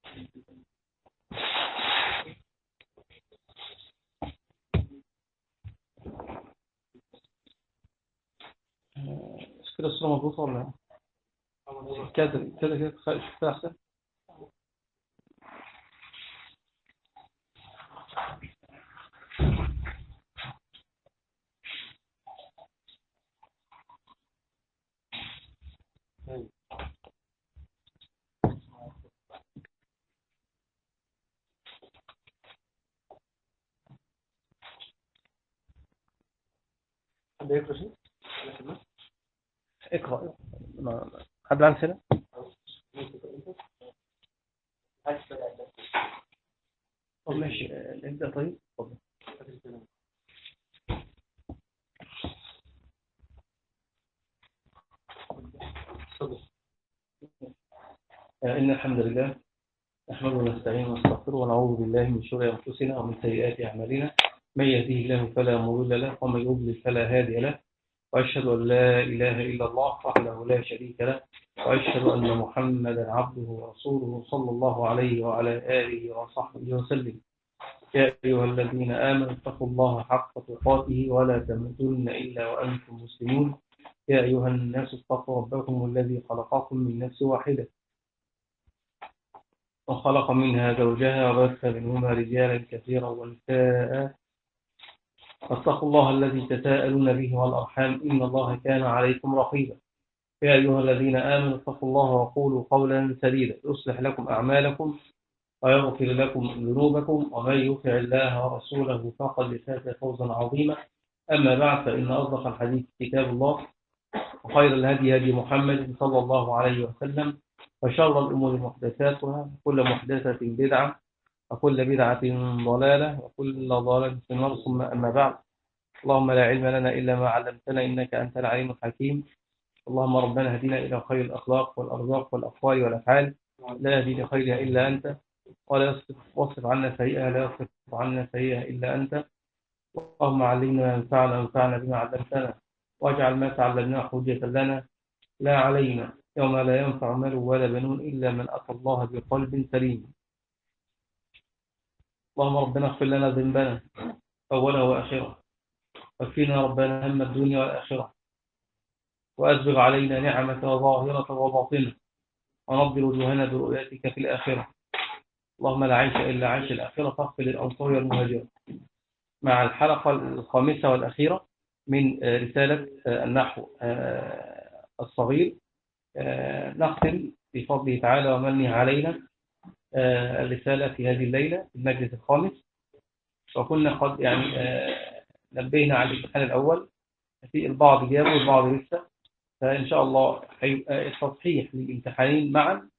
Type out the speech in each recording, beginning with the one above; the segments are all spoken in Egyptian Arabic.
كده الصورة مضبوطة ولا كده كده كده شفتها أحسن حد يقرأ شيء؟ اقرأ ما- حد عنده سنة؟ طب ماشي آه، نبدأ طيب اتفضل. آه، إن الحمد لله نحمده ونستعينه ونستغفره ونعوذ بالله من شرور أنفسنا ومن سيئات أعمالنا من يهديه الله فلا مضل له ومن يضلل فلا هادي له وأشهد أن لا إله إلا الله وحده لا شريك له وأشهد أن محمدا عبده ورسوله صلى الله عليه وعلى آله وصحبه وسلم يا أيها الذين آمنوا اتقوا الله حق تقاته ولا تموتن إلا وأنتم مسلمون يا أيها الناس اتقوا ربكم الذي خلقكم من نفس واحدة وخلق منها زوجها وبث منهما رجالا كثيرا ونساء فاتقوا الله الذي تساءلون به والأرحام إن الله كان عليكم رقيبا يا أيها الذين آمنوا اتقوا الله وقولوا قولا سديدا يصلح لكم أعمالكم ويغفر لكم ذنوبكم ومن يطع الله ورسوله فقد فاز فوزا عظيما أما بعد فإن أصدق الحديث كتاب الله وخير الهدي هدي محمد صلى الله عليه وسلم وشر الأمور محدثاتها وكل محدثة بدعة وكل بدعة ضلالة وكل ضلالة في النار ثم أما بعد اللهم لا علم لنا إلا ما علمتنا إنك أنت العليم الحكيم اللهم ربنا هدينا إلى خير الأخلاق والأرزاق والأقوال والأفعال لا يهدي لخيرها إلا أنت ولا يصرف واصرف عنا سيئها لا يصرف عنا سيئها إلا أنت اللهم علمنا ما ينفعنا وانفعنا بما علمتنا واجعل ما تعلمناه حجة لنا لا علينا يوم لا ينفع مال ولا بنون إلا من أتى الله بقلب سليم اللهم ربنا اغفر لنا ذنبنا أوله وآخره واكفينا ربنا هم الدنيا والآخرة وأسبغ علينا نعمك ظاهرة وباطنة ونضر وجوهنا برؤيتك في الآخرة اللهم لا عيش إلا عيش الآخرة فاغفر للأنصار والمهاجرة مع الحلقة الخامسة والأخيرة من رسالة النحو الصغير نختم بفضله تعالى ومنه علينا الرسالة في هذه الليلة في المجلس الخامس وكنا قد يعني نبهنا على الامتحان الأول في البعض جابوا والبعض لسه فإن شاء الله هيبقى التصحيح للامتحانين معا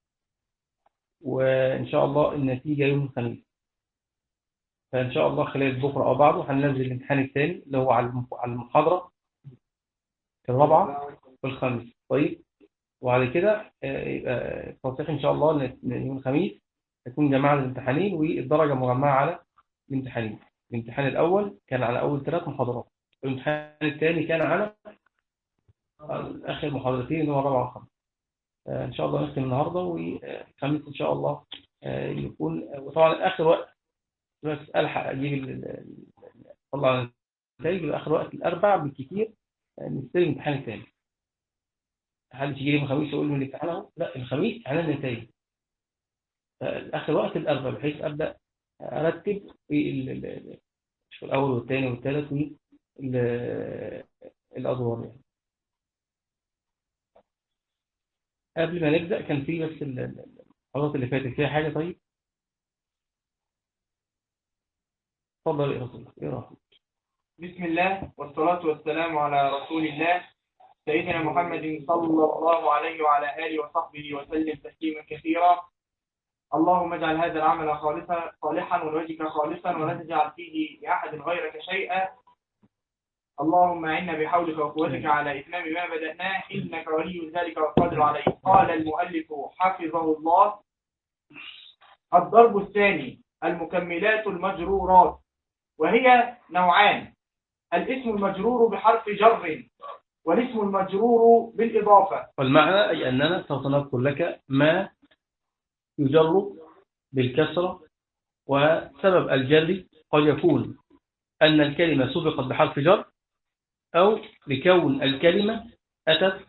وإن شاء الله النتيجة يوم الخميس فإن شاء الله خلال بكرة أو بعده هننزل الامتحان الثاني اللي هو على المحاضرة الرابعة والخامس طيب وبعد كده يبقى التصحيح إن شاء الله يوم الخميس يكون جماعة الامتحانين والدرجة مجمعة على الامتحانين الامتحان الأول كان على أول ثلاث محاضرات الامتحان الثاني كان على آخر محاضرتين اللي هو الرابعة والخامس إن شاء الله نختم النهاردة والخميس إن شاء الله يكون وطبعا آخر وقت بس ألحق أجيب طلع النتائج يبقى آخر وقت الأربع بالكثير نستلم الامتحان الثاني حد يجي لي الخميس يقول لي الامتحان اهو لا الخميس على النتائج آخر وقت الأربع بحيث أبدأ أرتب في الأول والثاني والثالث والأدوار يعني قبل ما نبدأ كان في بس الحلقات اللي فاتت فيها حاجة طيب تفضل يا رسول الله بسم الله والصلاة والسلام على رسول الله سيدنا محمد صلى الله عليه وعلى آله وصحبه وسلم تسليما كثيرا اللهم اجعل هذا العمل خالصا صالحا ولوجهك خالصا ولا تجعل فيه لأحد غيرك شيئا اللهم اعنا بحولك وقوتك على إتمام ما بدأناه إنك ولي ذلك والقادر عليه قال المؤلف حفظه الله الضرب الثاني المكملات المجرورات وهي نوعان الاسم المجرور بحرف جر والاسم المجرور بالإضافة والمعنى أي أننا سوف نذكر لك ما يجر بالكسرة وسبب الجر قد يكون أن الكلمة سبقت بحرف جر أو لكون الكلمة أتت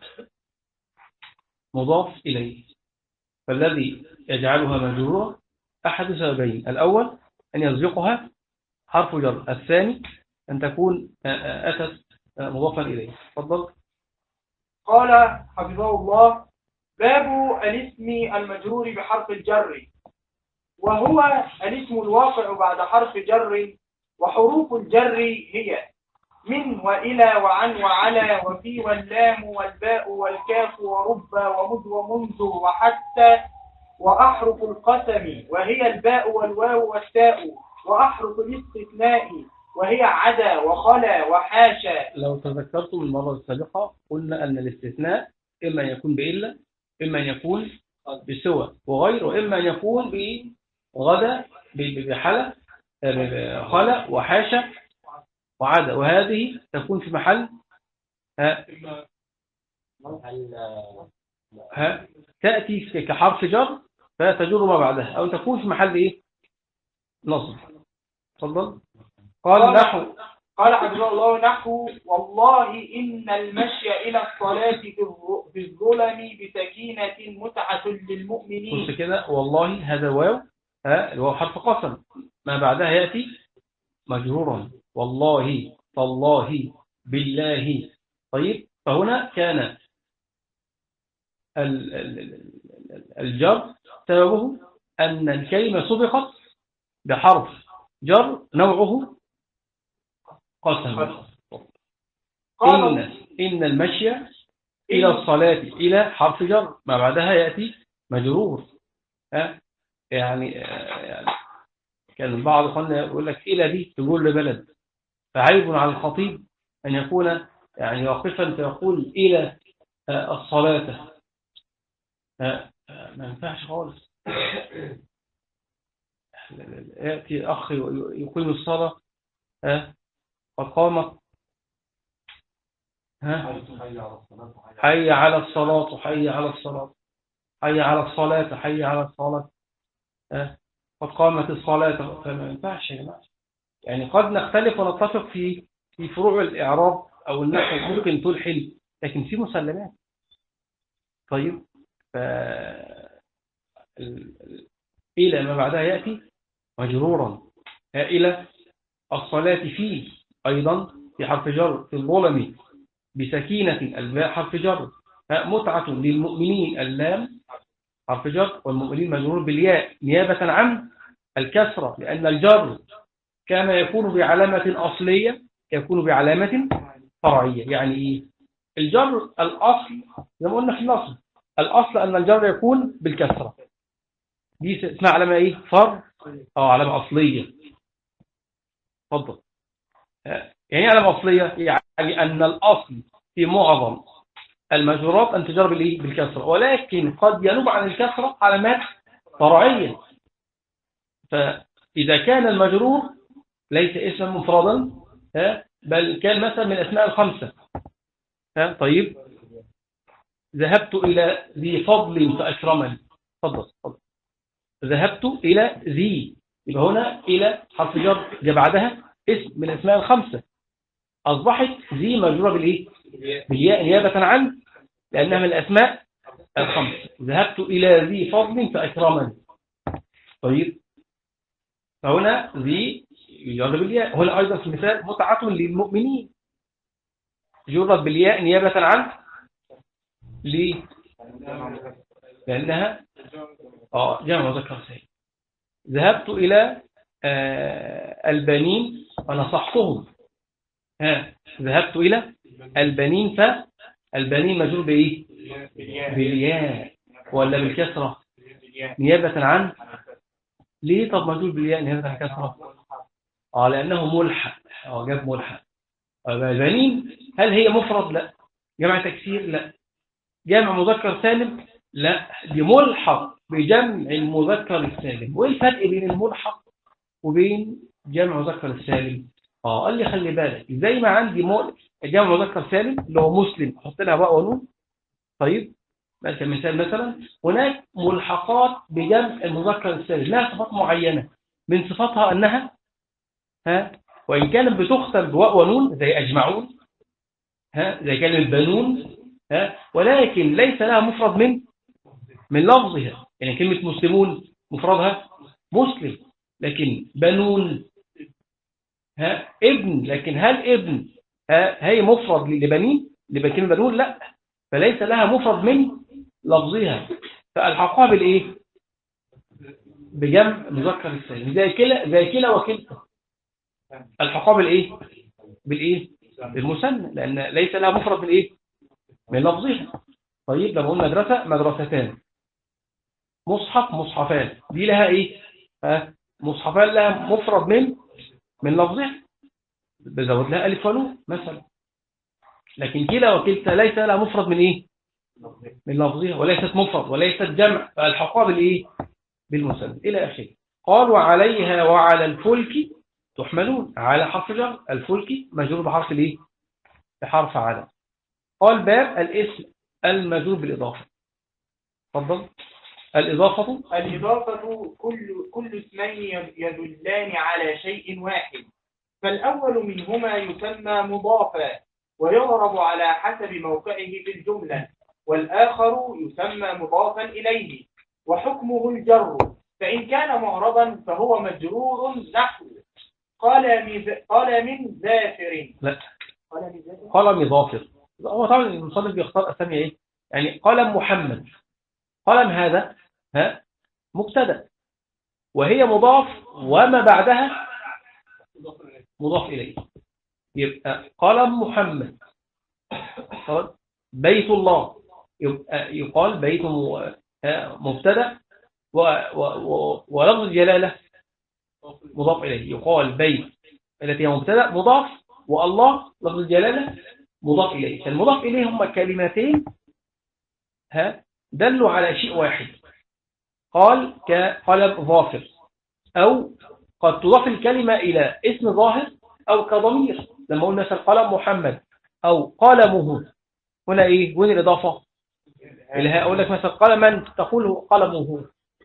مضاف إليه فالذي يجعلها مجرورة أحد سببين الأول أن يسبقها حرف جر الثاني أن تكون أتت مضافا إليه تفضل قال حفظه الله باب الاسم المجرور بحرف الجر وهو الاسم الواقع بعد حرف جر وحروف الجر هي من وإلى وعن وعلى وفي واللام والباء والكاف ورب ومذ ومنذ وحتى وأحرف القسم وهي الباء والواو والتاء وأحرف الاستثناء وهي عدا وخلا وحاشا لو تذكرتم المرة السابقة قلنا أن الاستثناء إما أن يكون بإلا إما أن يكون بسوى وغير وإما أن يكون بغدا بحلة خلا وحاشا وعدا وهذه تكون في محل ها ها تأتي كحرف جر فتجر ما بعدها أو تكون في محل إيه نصب تفضل قال نحو قال حفظه الله نحو والله إن المشي إلى الصلاة في الظلم بسكينة متعة للمؤمنين بص كده والله هذا واو ها الواو حرف قسم ما بعدها يأتي مجرورا والله تالله بالله طيب فهنا كان الجر سببه أن الكلمة سبقت بحرف جر نوعه قسم إن, إن المشي إلى الصلاة إلى حرف جر ما بعدها يأتي مجرور ها يعني, يعني كان بعض قلنا يقول لك إلى دي تقول لبلد فعيب على الخطيب أن يكون يعني واقفا فيقول إلى الصلاة ما ينفعش خالص يأتي أخ يقيم الصلاة قد قامت ها حي على الصلاة حي على الصلاة حي على الصلاة حي على الصلاة قد قامت الصلاة فما ينفعش يا جماعة يعني قد نختلف ونتفق في في فروع الإعراب أو النحو ممكن تلحل لكن في مسلمات طيب ف... إلى ما بعدها يأتي مجرورا إلى الصلاة فيه أيضا في حرف جر في الظلم بسكينة الباء حرف جر متعة للمؤمنين اللام حرف جر والمؤمنين مجرور بالياء نيابة عن الكسرة لأن الجر كما يكون بعلامة أصلية يكون بعلامة فرعية يعني إيه؟ الجر الأصل زي ما قلنا في النصب الأصل أن الجر يكون بالكسرة دي اسمها علامة إيه فر أو علامة أصلية تفضل يعني علامة أصلية يعني أن الأصل في معظم المجرورات أن تجر بالإيه بالكسرة ولكن قد ينوب عن الكسرة علامات فرعية فإذا كان المجرور ليس اسما مفردا بل كان مثلا من الأسماء الخمسة طيب ذهبت إلى ذي فضل فأكرمني تفضل تفضل ذهبت إلى ذي يبقى هنا إلى حرف جر جاء بعدها اسم من الأسماء الخمسة أصبحت ذي مجرورة بالإيه؟ بالياء نيابة عن لأنها من الأسماء الخمسة ذهبت إلى ذي فضل فأكرمني طيب فهنا ذي يجر بالياء هنا أيضا في المثال متعة للمؤمنين جرت بالياء نيابة عن ليه لأنها آه جمع مذكر سيد ذهبت إلى آه البنين ونصحتهم ها ذهبت إلى البنين فالبنين مجرور بإيه بالياء ولا بالكسرة نيابة عن ليه طب مجرور بالياء نيابة عن الكسرة اه لأنه ملحق اه جاب ملحق البنين هل هي مفرد لا جمع تكسير لا جمع مذكر سالم لا دي ملحق بجمع المذكر السالم وايه الفرق بين الملحق وبين جمع مذكر السالم اه قال لي خلي بالك زي ما عندي مول جمع مذكر سالم اللي هو مسلم احط لها بقى ونون طيب كمثال مثلا هناك ملحقات بجمع المذكر السالم لها صفات معينة من صفاتها أنها ها وإن كانت بتختم بواء ونون زي أجمعون ها زي كلمة بنون ها ولكن ليس لها مفرد من من لفظها يعني كلمة مسلمون مفردها مسلم لكن بنون ها ابن لكن هل ابن ها هي مفرد لبنين لكلمة بنون لا فليس لها مفرد من لفظها فالحقها بالايه بجمع مذكر السالم زي كلا زي كلا وكلتا الحقها بالايه بالايه بالمثنى لان ليس لها مفرد من ايه من لفظها طيب لما قلنا مدرسه مدرستان مصحف مصحفان دي لها ايه ها مصحفان لها مفرد من من لفظها بزود لها الف ونون مثلا لكن كلا وكلتا ليس لها مفرد من ايه من لفظها وليست مفرد وليست جمع فالحقها بالايه بالمسند الى اخره قال وعليها وعلى الفلك تحملون على حرف جر الفلك مجرور بحرف الايه بحرف على قال باب الاسم المجرور بالاضافه تفضل الاضافه الإضافة كل كل اسمين يدلان على شيء واحد فالأول منهما يسمى مضافا ويضرب على حسب موقعه في الجملة والآخر يسمى مضافا إليه وحكمه الجر فإن كان معرضا فهو مجرور نحو قال من قال من زافر لا قال من زافر قلم ظافر هو طبعا المصنف بيختار اسامي ايه يعني قلم محمد قلم هذا ها مبتدا وهي مضاف وما بعدها مضاف اليه يبقى قلم محمد خلاص؟ بيت الله يبقى يقال بيت م- آه، مبتدا و- و- و- ولفظ الجلاله مضاف اليه يقال بيت التي هي مبتدا مضاف والله لفظ الجلاله مضاف إليه فالمضاف إليه هم كلمتين ها دلوا على شيء واحد قال كقلم ظافر أو قد تضاف الكلمة إلى اسم ظاهر أو كضمير لما قلنا مثلا قلم محمد أو قلمه هنا إيه وين الإضافة إلى أقول لك مثلا قلما تقول قلمه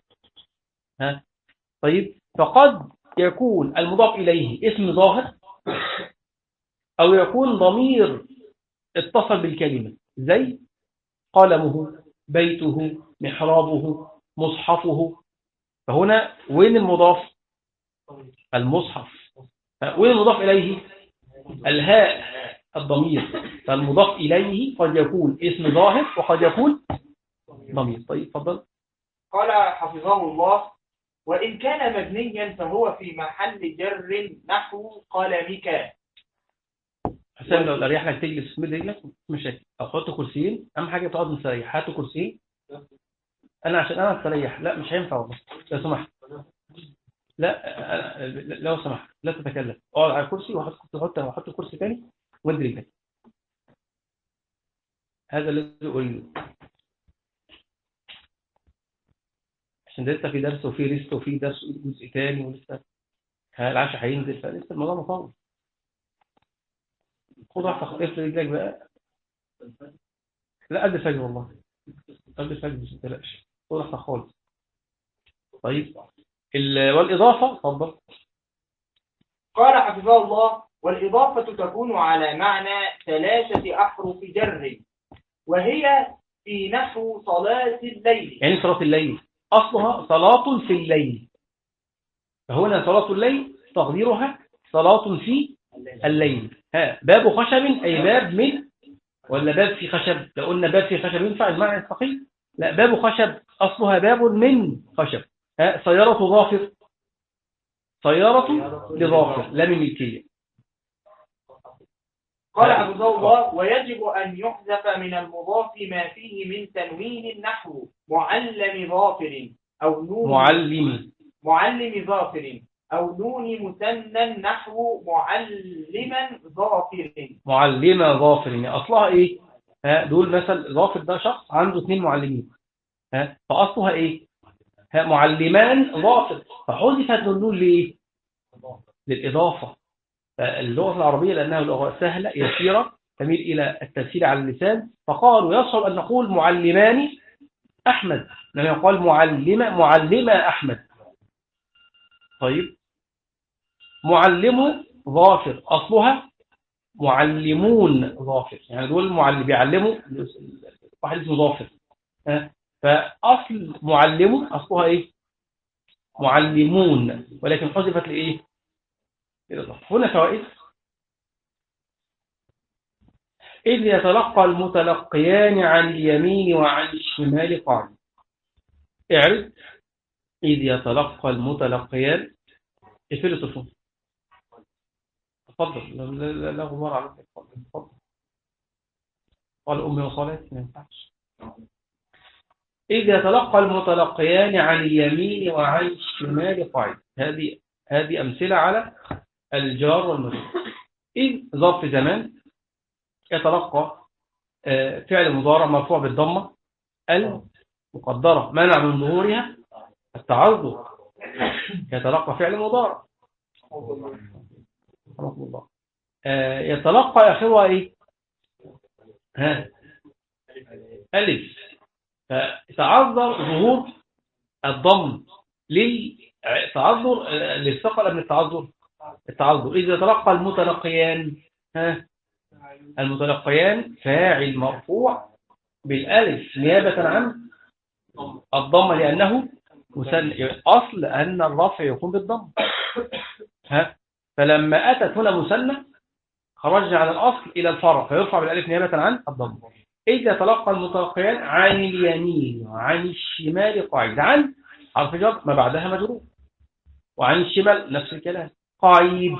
ها طيب فقد يكون المضاف إليه اسم ظاهر أو يكون ضمير اتصل بالكلمة زي قلمه بيته محرابه مصحفه فهنا وين المضاف المصحف وين المضاف إليه الهاء الضمير فالمضاف إليه قد يكون اسم ظاهر وقد يكون ضمير طيب تفضل قال حفظه الله وإن كان مبنيا فهو في محل جر نحو قلمك حسام لو الأريح لك تجلس مد رجلك مش مشاكل أو حط كرسيين أهم حاجة تقعد مستريح هاتوا كرسيين أنا عشان أنا استريح لا مش هينفع والله لو سمحت لا أنا- لو سمحت لا تتكلم اقعد على الكرسي وحط حط حط الكرسي تاني ومد رجلك هذا الذي أقول عشان ده لسه في درس وفي ريست وفي درس جزء تاني ولسه العشاء هينزل فلسه الموضوع مطول خد راحتك اقفل رجلك بقى لا قبل الفجر والله قبل الفجر مش تقلقش خد راحتك خالص طيب ال- والإضافة اتفضل قال حفظه الله والإضافة تكون على معنى ثلاثة أحرف جر وهي في نحو صلاة الليل يعني صلاة الليل أصلها صلاة في الليل فهنا صلاة الليل تقديرها صلاة في الليل ها باب خشب أي باب من ولا باب في خشب لو قلنا باب في خشب ينفع المعنى الثقيل لا باب خشب أصلها باب من خشب ها سيارة ظافر سيارة لظافر لا من ملكية قال حفظه الله ويجب أن يحذف من المضاف ما فيه من تنوين نحو معلم ظافر أو نون معلم معلم ظافر أو نون مثنى نحو معلما ظافر معلمة ظافر يعني أصلها إيه ها دول مثل ظافر ده شخص عنده اثنين معلمين ها فأصلها إيه ها معلمان ظافر فحذفت النون لإيه للإضافة اللغة العربية لأنها لغة سهلة يسيرة تميل إلى التسهيل على اللسان فقالوا يصعب أن نقول معلمان أحمد لما يقال معلمة معلمة أحمد طيب معلم ظافر أصلها معلمون ظافر يعني دول معلم بيعلموا واحد اسمه ظافر فأصل معلم أصلها إيه معلمون ولكن حذفت لإيه هنا فوائد إذ يتلقى المتلقيان عن اليمين وعن الشمال قاعدة اعرف إذ يتلقى المتلقيان اقفل التليفون تفضل لا لا لا غبار عليك تفضل قال أمي وصلاة ما ينفعش إذ يتلقى المتلقيان عن اليمين وعن الشمال قاعدة هذه هذه أمثلة على الجار والمجرور إذ ظرف زمان يتلقى فعل مضارع مرفوع بالضمة المقدرة منع من ظهورها التعذر يتلقى فعل مضارع الله يتلقى آخرها إيه ها ألف فتعذر ظهور الضم للتعذر للثقل من التعذر التعذر إذا تلقى المتلقيان ها المتلقيان فاعل مرفوع بالالف نيابة عن الضمة لأنه مثنى أصل أن الرفع يكون بالضم ها فلما أتت هنا مثنى خرجنا عن الأصل إلى الفرع فيرفع بالالف نيابة عن الضم إذا تلقى المتلقيان عن اليمين وعن الشمال قاعد عن حرف جر ما بعدها مجرور وعن الشمال نفس الكلام قاعد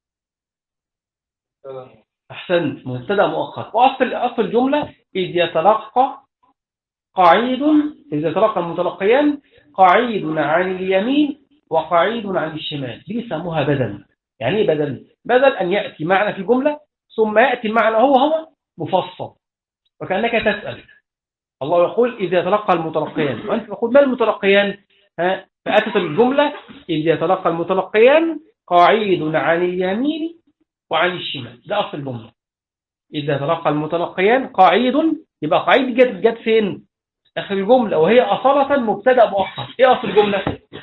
أحسنت مبتدا مؤخر وأصل أصل الجملة إذ يتلقى قعيد إذا يتلقى المتلقيان قعيد عن اليمين وقعيد عن الشمال دي بيسموها بدل يعني ايه بدل بدل أن يأتي معنى في الجملة ثم يأتي المعنى هو هو مفصل وكأنك تسأل الله يقول إذا يتلقى المتلقيان وأنت تقول ما المتلقيان ها فأتت الجملة إذ يتلقى المتلقيان قعيد عن اليمين وعن الشمال ده أصل الجملة إذا تلقى المتلقيان قعيد يبقى قعيد جت جت فين آخر الجملة وهي أصالة مبتدأ مؤخر إيه أصل الجملة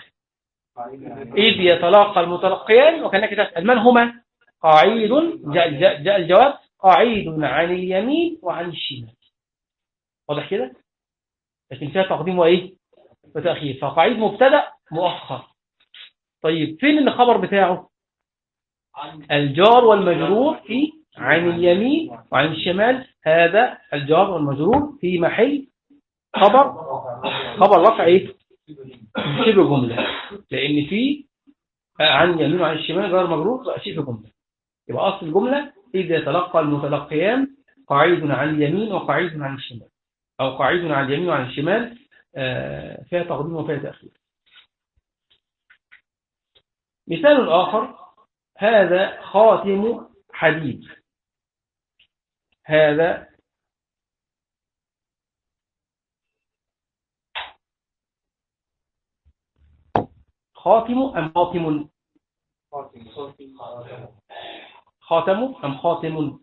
إذ يتلقى المتلقيان وكأنك تسأل من هما قعيد جاء, جاء, جاء الجواب قعيد عن اليمين وعن الشمال واضح كده لكن فيها تقديم وإيه وتأخير فقعيد مبتدأ مؤخر طيب فين الخبر بتاعه الجار والمجرور في عن اليمين وعن الشمال هذا الجار والمجرور في محل خبر خبر رفع ايه شبه جملة لان في عن اليمين وعن الشمال جار مجرور شبه جملة يبقى اصل الجملة اذا يتلقى المتلقيان قعيد عن اليمين وقعيد عن الشمال او قعيد عن اليمين وعن الشمال فيها تقديم وفيها تأخير مثال آخر هذا خاتم حديد هذا خاتم أم خاتم خاتم أم خاتم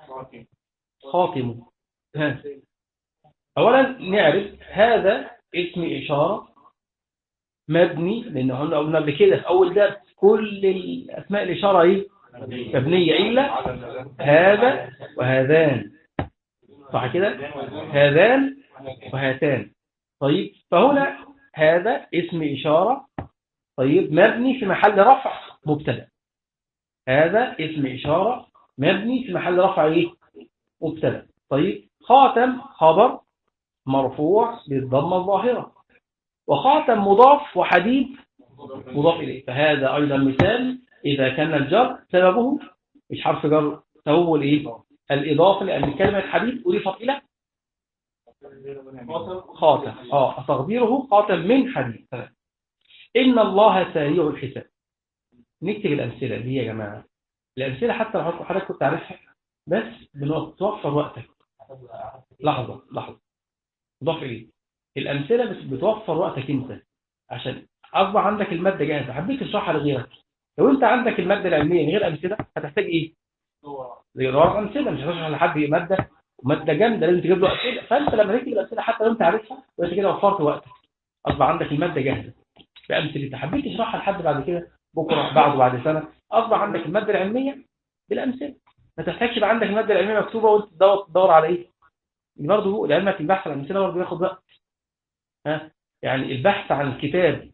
خاتم ها. أولا نعرف هذا اسم إشارة مبني لأن احنا قلنا قبل كده في أول درس كل الأسماء الإشارة إيه؟ مبنية إلا هذا وهذان صح كده هذان وهاتان طيب فهنا هذا اسم إشارة طيب مبني في محل رفع مبتدا هذا اسم إشارة مبني في محل رفع إيه؟ مبتدا طيب خاتم خبر مرفوع بالضمة الظاهرة وخاتم مضاف وحديد مضاف إليه فهذا أيضا مثال إذا كان الجر سببه مش حرف جر سببه الإيه؟ الإضافة لأن كلمة حديد أضيفت إلى خاتم آه تقديره خاتم من حديد إن الله سريع الحساب نكتب الأمثلة دي يا جماعة الأمثلة حتى لو حضرتك كنت عارفها بس بتوفر وقتك لحظة لحظة ضاف إيه الأمثلة بس بتوفر وقتك أنت عشان أصبح عندك المادة جاهزة حبيت تشرحها لغيرك لو أنت عندك المادة العلمية من غير أمثلة هتحتاج إيه؟ غير أمثلة مش هتشرح لحد مادة وماده جامده لازم تجيب له اسئله فانت لما تكتب الاسئله حتى لو انت عارفها وانت كده وفرت وقتك اصبح عندك الماده جاهزه بامثلتها حبيت تشرحها لحد بعد كده بكره بعده بعد سنه اصبح عندك الماده العلميه بالامثله ما تحتاجش يبقى عندك الماده العلميه مكتوبه وانت تدور تدور على ايه برضه لعلمك البحث عن الامثله برضه بياخد وقت ها يعني البحث عن كتاب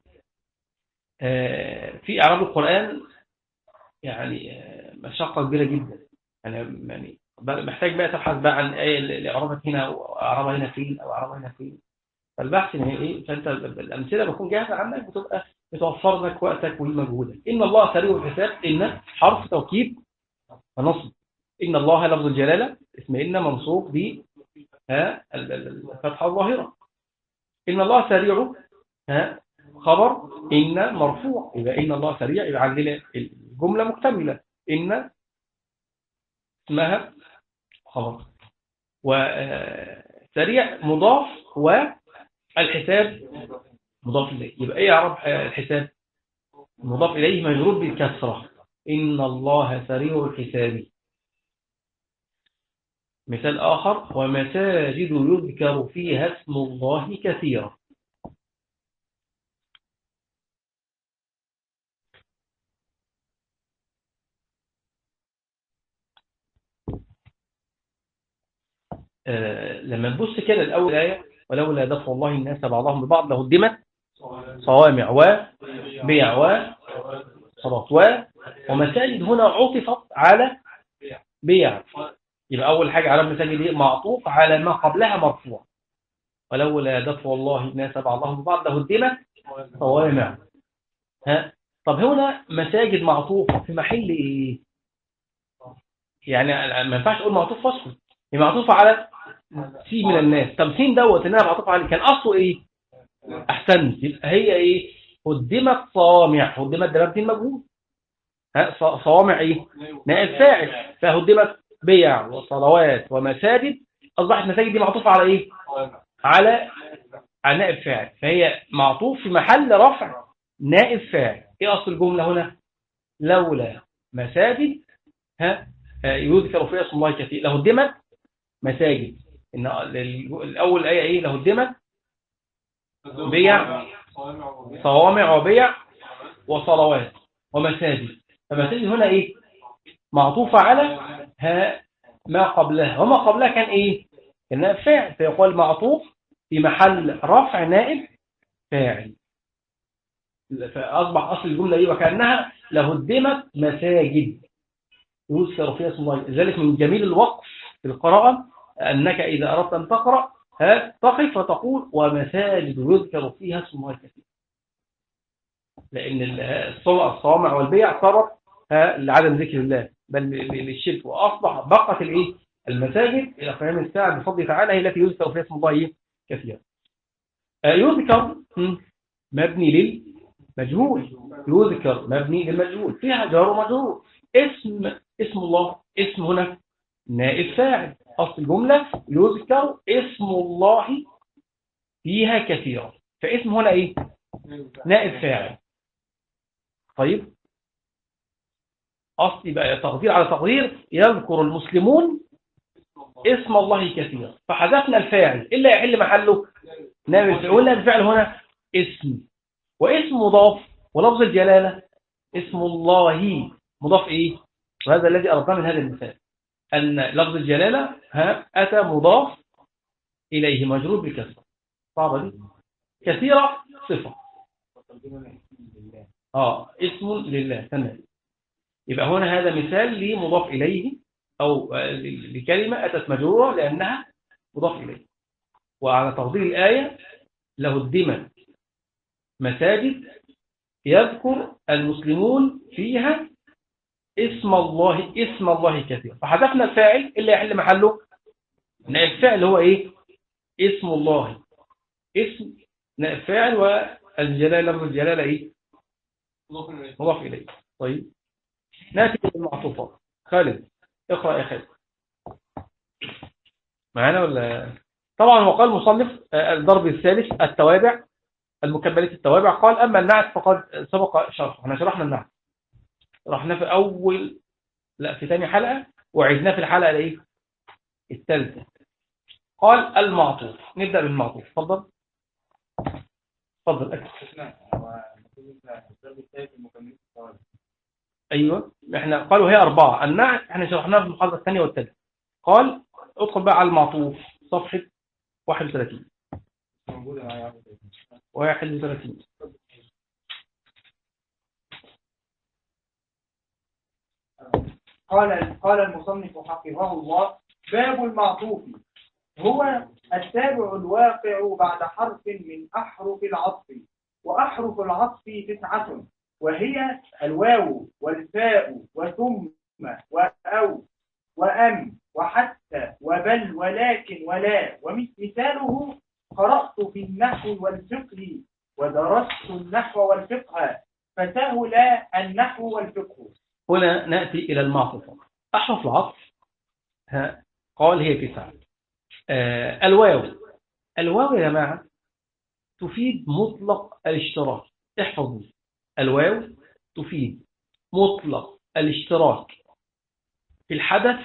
في اعراب القران يعني مشقه كبيره جدا يعني يعني محتاج بقى تبحث بقى عن ايه الاعرابات هنا او اعرابها هنا فين او اعرابها هنا فين فالبحث ان ايه فانت الامثله بتكون جاهزه عندك بتبقى بتوفر لك وقتك ومجهودك ان الله سريع الحساب ان حرف توكيد ونصب ان الله لفظ الجلاله اسم ان منصوب ب ها الفتحه الظاهره ان الله سريع ها خبر ان مرفوع يبقى ان الله سريع يبقى عندنا الجمله مكتمله ان اسمها خبر وسريع مضاف والحساب مضاف إليه يبقى ايه اعراب الحساب مضاف إليه مجرور بالكسرة إن الله سريع الحساب مثال آخر ومساجد يذكر فيها اسم الله كثيرا آه لما نبص كده الأول آية ولولا دفع الله الناس بعضهم ببعض لهدمت صوامع وبيع وصلاة و ومساجد هنا عطفت على بيع يبقى أول حاجة على المساجد دي معطوف على ما قبلها مرفوع ولولا دفع الله الناس بعضهم ببعض لهدمت صوامع ها طب هنا مساجد معطوفة في محل ايه يعني ما ينفعش اقول معطوف فصل هي معطوفة على سي من الناس طب سين دوت انها معطوفة عليه كان اصله ايه احسنت يبقى هي ايه قدمت صوامع قدمت دلالتين مجهول ها صوامع ايه نائب فاعل فهدمت بيع وصلوات ومساجد اصبحت مساجد دي معطوفة على ايه على على نائب فاعل فهي معطوف في محل رفع نائب فاعل ايه اصل الجملة هنا لولا مساجد ها يذكر فيها اسم الله كثير لهدمت مساجد ان الاول ايه ايه لهدمت بيع صوامع وبيع وصلوات ومساجد فمساجد هنا ايه معطوفة على ها ما قبلها وما قبلها كان ايه كان فاعل فيقول معطوف في محل رفع نائب فاعل فأصبح أصل الجملة ايه وكأنها لهدمت مساجد يذكر فيها اسم الله لذلك من جميل الوقف في القراءة أنك إذا أردت أن تقرأ تقف وتقول ومساجد يذكر فيها اسم الله كثير لأن الصوامع والبيع صارت لعدم ذكر الله بل للشرك وأصبح بقت الإيه المساجد إلى قيام الساعة بفضل تعالى هي التي يذكر فيها اسم الله كثيرا يذكر مبني للمجهول يذكر مبني للمجهول فيها جار ومجرور اسم اسم الله اسم هنا نائب فاعل أصل الجملة يذكر اسم الله فيها كثيرا فاسم هنا إيه نائب فاعل طيب أصل يبقى تقدير على تقدير يذكر المسلمون اسم الله كثيرا فحذفنا الفاعل إلا يحل محله نائب الفاعل ولا الفعل هنا اسم واسم مضاف ولفظ الجلالة اسم الله مضاف إيه وهذا الذي أردنا من هذا المثال أن لفظ الجلالة ها أتى مضاف إليه مجرور بالكسرة صعبة دي كثيرة صفة آه اسم لله تمام يبقى هنا هذا مثال لمضاف إليه أو لكلمة أتت مجرورة لأنها مضاف إليه وعلى تفضيل الآية لهدمت مساجد يذكر المسلمون فيها اسم الله اسم الله كثير فحذفنا الفاعل اللي يحل محله نائب فاعل هو ايه اسم الله اسم نائب فاعل والجلاله لفظ الجلاله ايه مضاف اليه طيب ناتي بالمعطوفات خالد اقرا يا خالد معانا ولا طبعا وقال المصنف الضرب الثالث التوابع المكملات التوابع قال اما النعت فقد سبق شرحه احنا شرحنا النعت رحنا في أول لا في ثاني حلقة وعدناه في الحلقة الايه الثالثة قال المعطوف نبدأ بالمعطوف تفضل تفضل أكثر أيوة احنا قالوا هي أربعة النعت احنا شرحناها في المحاضرة الثانية والثالثة قال ادخل بقى على المعطوف صفحة 31 31 قال قال المصنف حفظه الله باب المعطوف هو التابع الواقع بعد حرف من أحرف العطف وأحرف العطف تسعة وهي الواو والفاء وثم وأو وأم وحتى وبل ولكن ولا ومثاله قرأت في النحو والفقه ودرست النحو والفقه فسهل النحو والفقه هنا نأتي إلى المعطوف أحرف العطف ها قال هي تسعة آه الواو الواو يا جماعة تفيد مطلق الاشتراك احفظوا الواو تفيد مطلق الاشتراك في الحدث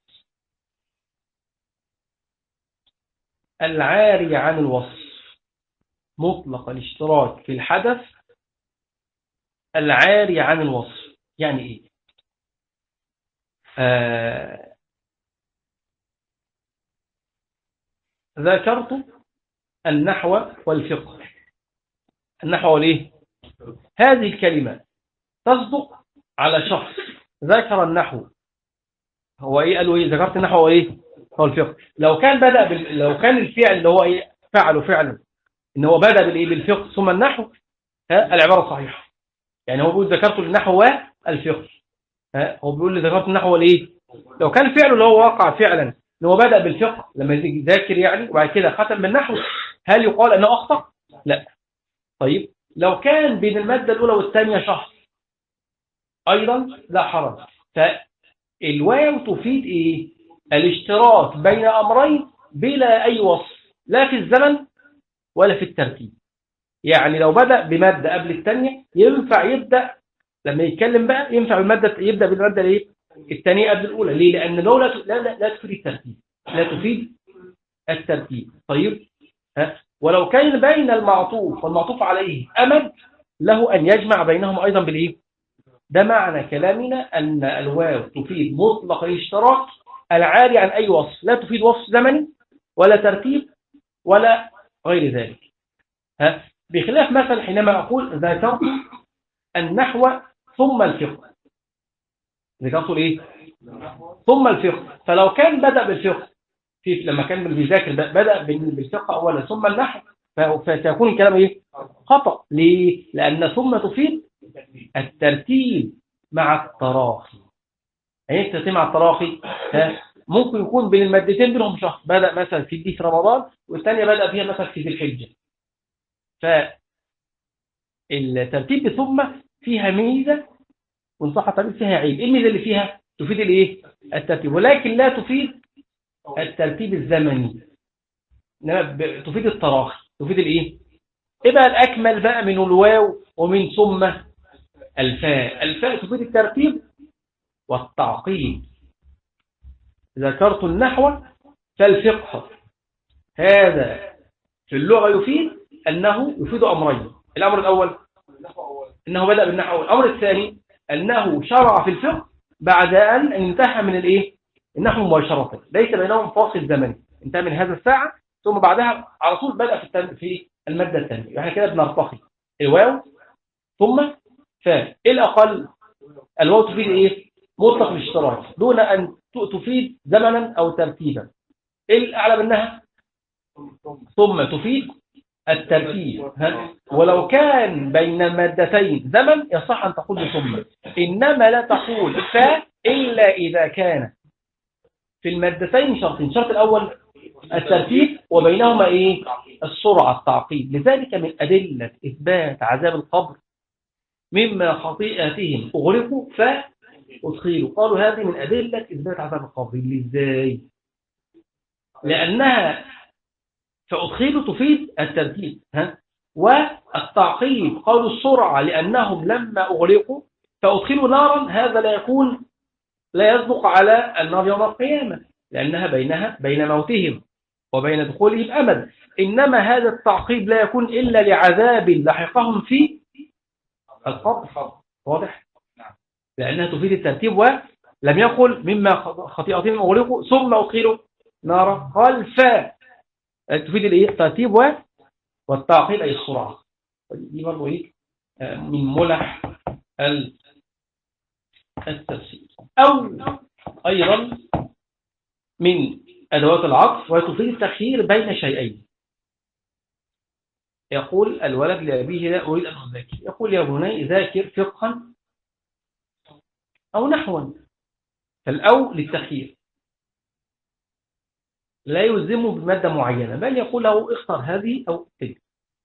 العاري عن الوصف مطلق الاشتراك في الحدث العاري عن الوصف يعني ايه آه ذكرت النحو والفقه النحو والايه هذه الكلمة تصدق على شخص ذكر النحو هو ايه قالوا ايه ذكرت النحو هو ايه هو الفقه لو كان بدأ بال... لو كان الفعل اللي هو ايه فعله فعلا ان هو بدأ بالايه بالفقه ثم النحو ها العبارة صحيحة يعني هو بيقول ذكرت النحو والفقه ها هو بيقول لي ذكرت النحو والايه لو كان فعله اللي هو واقع فعلا ان هو بدأ بالفقه لما يجي يذاكر يعني وبعد كده ختم بالنحو هل يقال انه اخطأ لا طيب لو كان بين المادة الأولى والثانية شخص أيضا لا حرج فالواو تفيد إيه الاشتراك بين أمرين بلا أي وصف لا في الزمن ولا في الترتيب يعني لو بدأ بمادة قبل الثانية ينفع يبدأ لما يتكلم بقى ينفع المادة يبدأ بالمادة الايه الثانية قبل الأولى ليه لأن لو لا لا, لا, لا تفيد الترتيب لا تفيد الترتيب طيب ها ولو كان بين المعطوف والمعطوف عليه أمد له أن يجمع بينهم أيضا بالإيه ده معنى كلامنا أن الواو تفيد مطلق الاشتراك العاري عن أي وصف لا تفيد وصف زمني ولا ترتيب ولا غير ذلك ها بخلاف مثلا حينما أقول ذكرت النحو ثم الفقه ذكرت الايه ثم الفقه فلو كان بدأ بالفقه في لما كان بيذاكر بدأ بالفقه أولا ثم النحو فسيكون الكلام ايه خطأ ليه لأن ثم تفيد الترتيب مع التراخي ايه الترتيب مع التراخي ممكن يكون بين المادتين بينهم شهر بدأ مثلا في دي في رمضان والثانية بدأ فيها مثلا في ذي الحجة فالترتيب ثم فيها ميزة وإن صح التعبير فيها عيب ايه الميزة اللي فيها تفيد الايه الترتيب ولكن لا تفيد الترتيب الزمني انما تفيد التراخي تفيد الايه ايه بقى الاكمل بقى من الواو ومن ثم الفاء الفاء تفيد الترتيب والتعقيد ذكرت النحو فالفقه هذا في اللغة يفيد أنه يفيد أمرين الأمر الأول أنه بدأ بالنحو الأمر الثاني أنه شرع في الفقه بعد أن انتهى من الإيه النحو مباشرة ليس بينهم فاصل زمني انتهى من هذا الساعة ثم بعدها على طول بدأ في في المادة الثانية يعني كده بنرتقي الواو ثم فاء إيه الأقل الواو تفيد إيه مطلق الاشتراك دون أن تفيد زمنا أو ترتيبا إيه الأعلى منها ثم تفيد الترتيب ولو كان بين المادتين زمن يصح أن تقول ثم إنما لا تقول فاء إلا إذا كان في المادتين شرطين الشرط الأول الترتيب وبينهما إيه السرعة التعقيد لذلك من أدلة إثبات عذاب القبر مما خطيئتهم أغرقوا فأدخلوا قالوا هذه من أدلة إثبات عذاب القبر إزاي لأنها فأدخلوا تفيد الترتيب ها والتعقيد قالوا السرعة لأنهم لما أغرقوا فأدخلوا نارا هذا لا يكون لا يصدق على النار يوم القيامة لأنها بينها بين موتهم وبين دخوله بأمد إنما هذا التعقيب لا يكون إلا لعذاب لحقهم في القبر واضح لأنها تفيد الترتيب ولم يقل مما خطيئتهم أغلقوا ثم أدخلوا نارا قال فا تفيد الترتيب والتعقيب أي السرعة دي برضه إيه من ملح التفسير أو أيضا من أدوات العطف وتفيد التخيير بين شيئين يقول الولد لأبيه لا أريد أن أذاكر يقول يا بني ذاكر فقها أو نحوا فالأو للتخيير لا يلزمه بمادة معينة بل يقول له اختر هذه أو تلك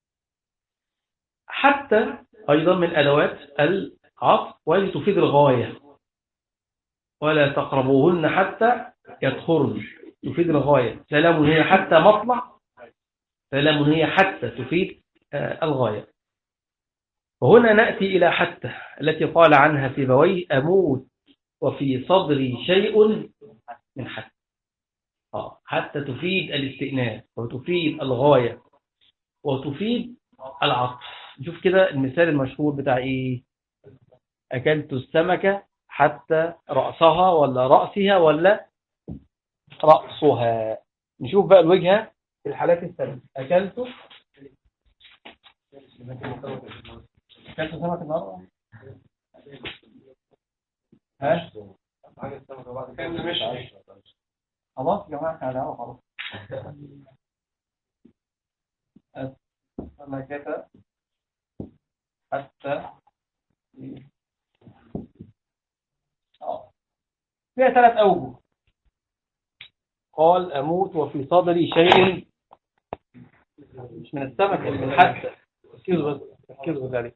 حتى أيضا من أدوات العطف وهي تفيد الغاية ولا تقربوهن حتى يدخلن تفيد الغاية سلام هي حتى مطلع سلام هي حتى تفيد الغاية وهنا نأتي إلى حتى التي قال عنها في بوي أموت وفي صدري شيء من حتى آه. حتى تفيد الاستئناف وتفيد الغاية وتفيد العطف نشوف كده المثال المشهور بتاع إيه أكلت السمكة حتى رأسها ولا رأسها ولا رأسها نشوف بقى الوجهة في الحالات الثلاث أكلت أكلت سمكة النهاردة ها خلاص يا جماعة احنا هنعرف خلاص السمكة حتى فيها ثلاث أوجه قال أموت وفي صدري شيء مش من السمكة من حتى ركزوا بس ركزوا ذلك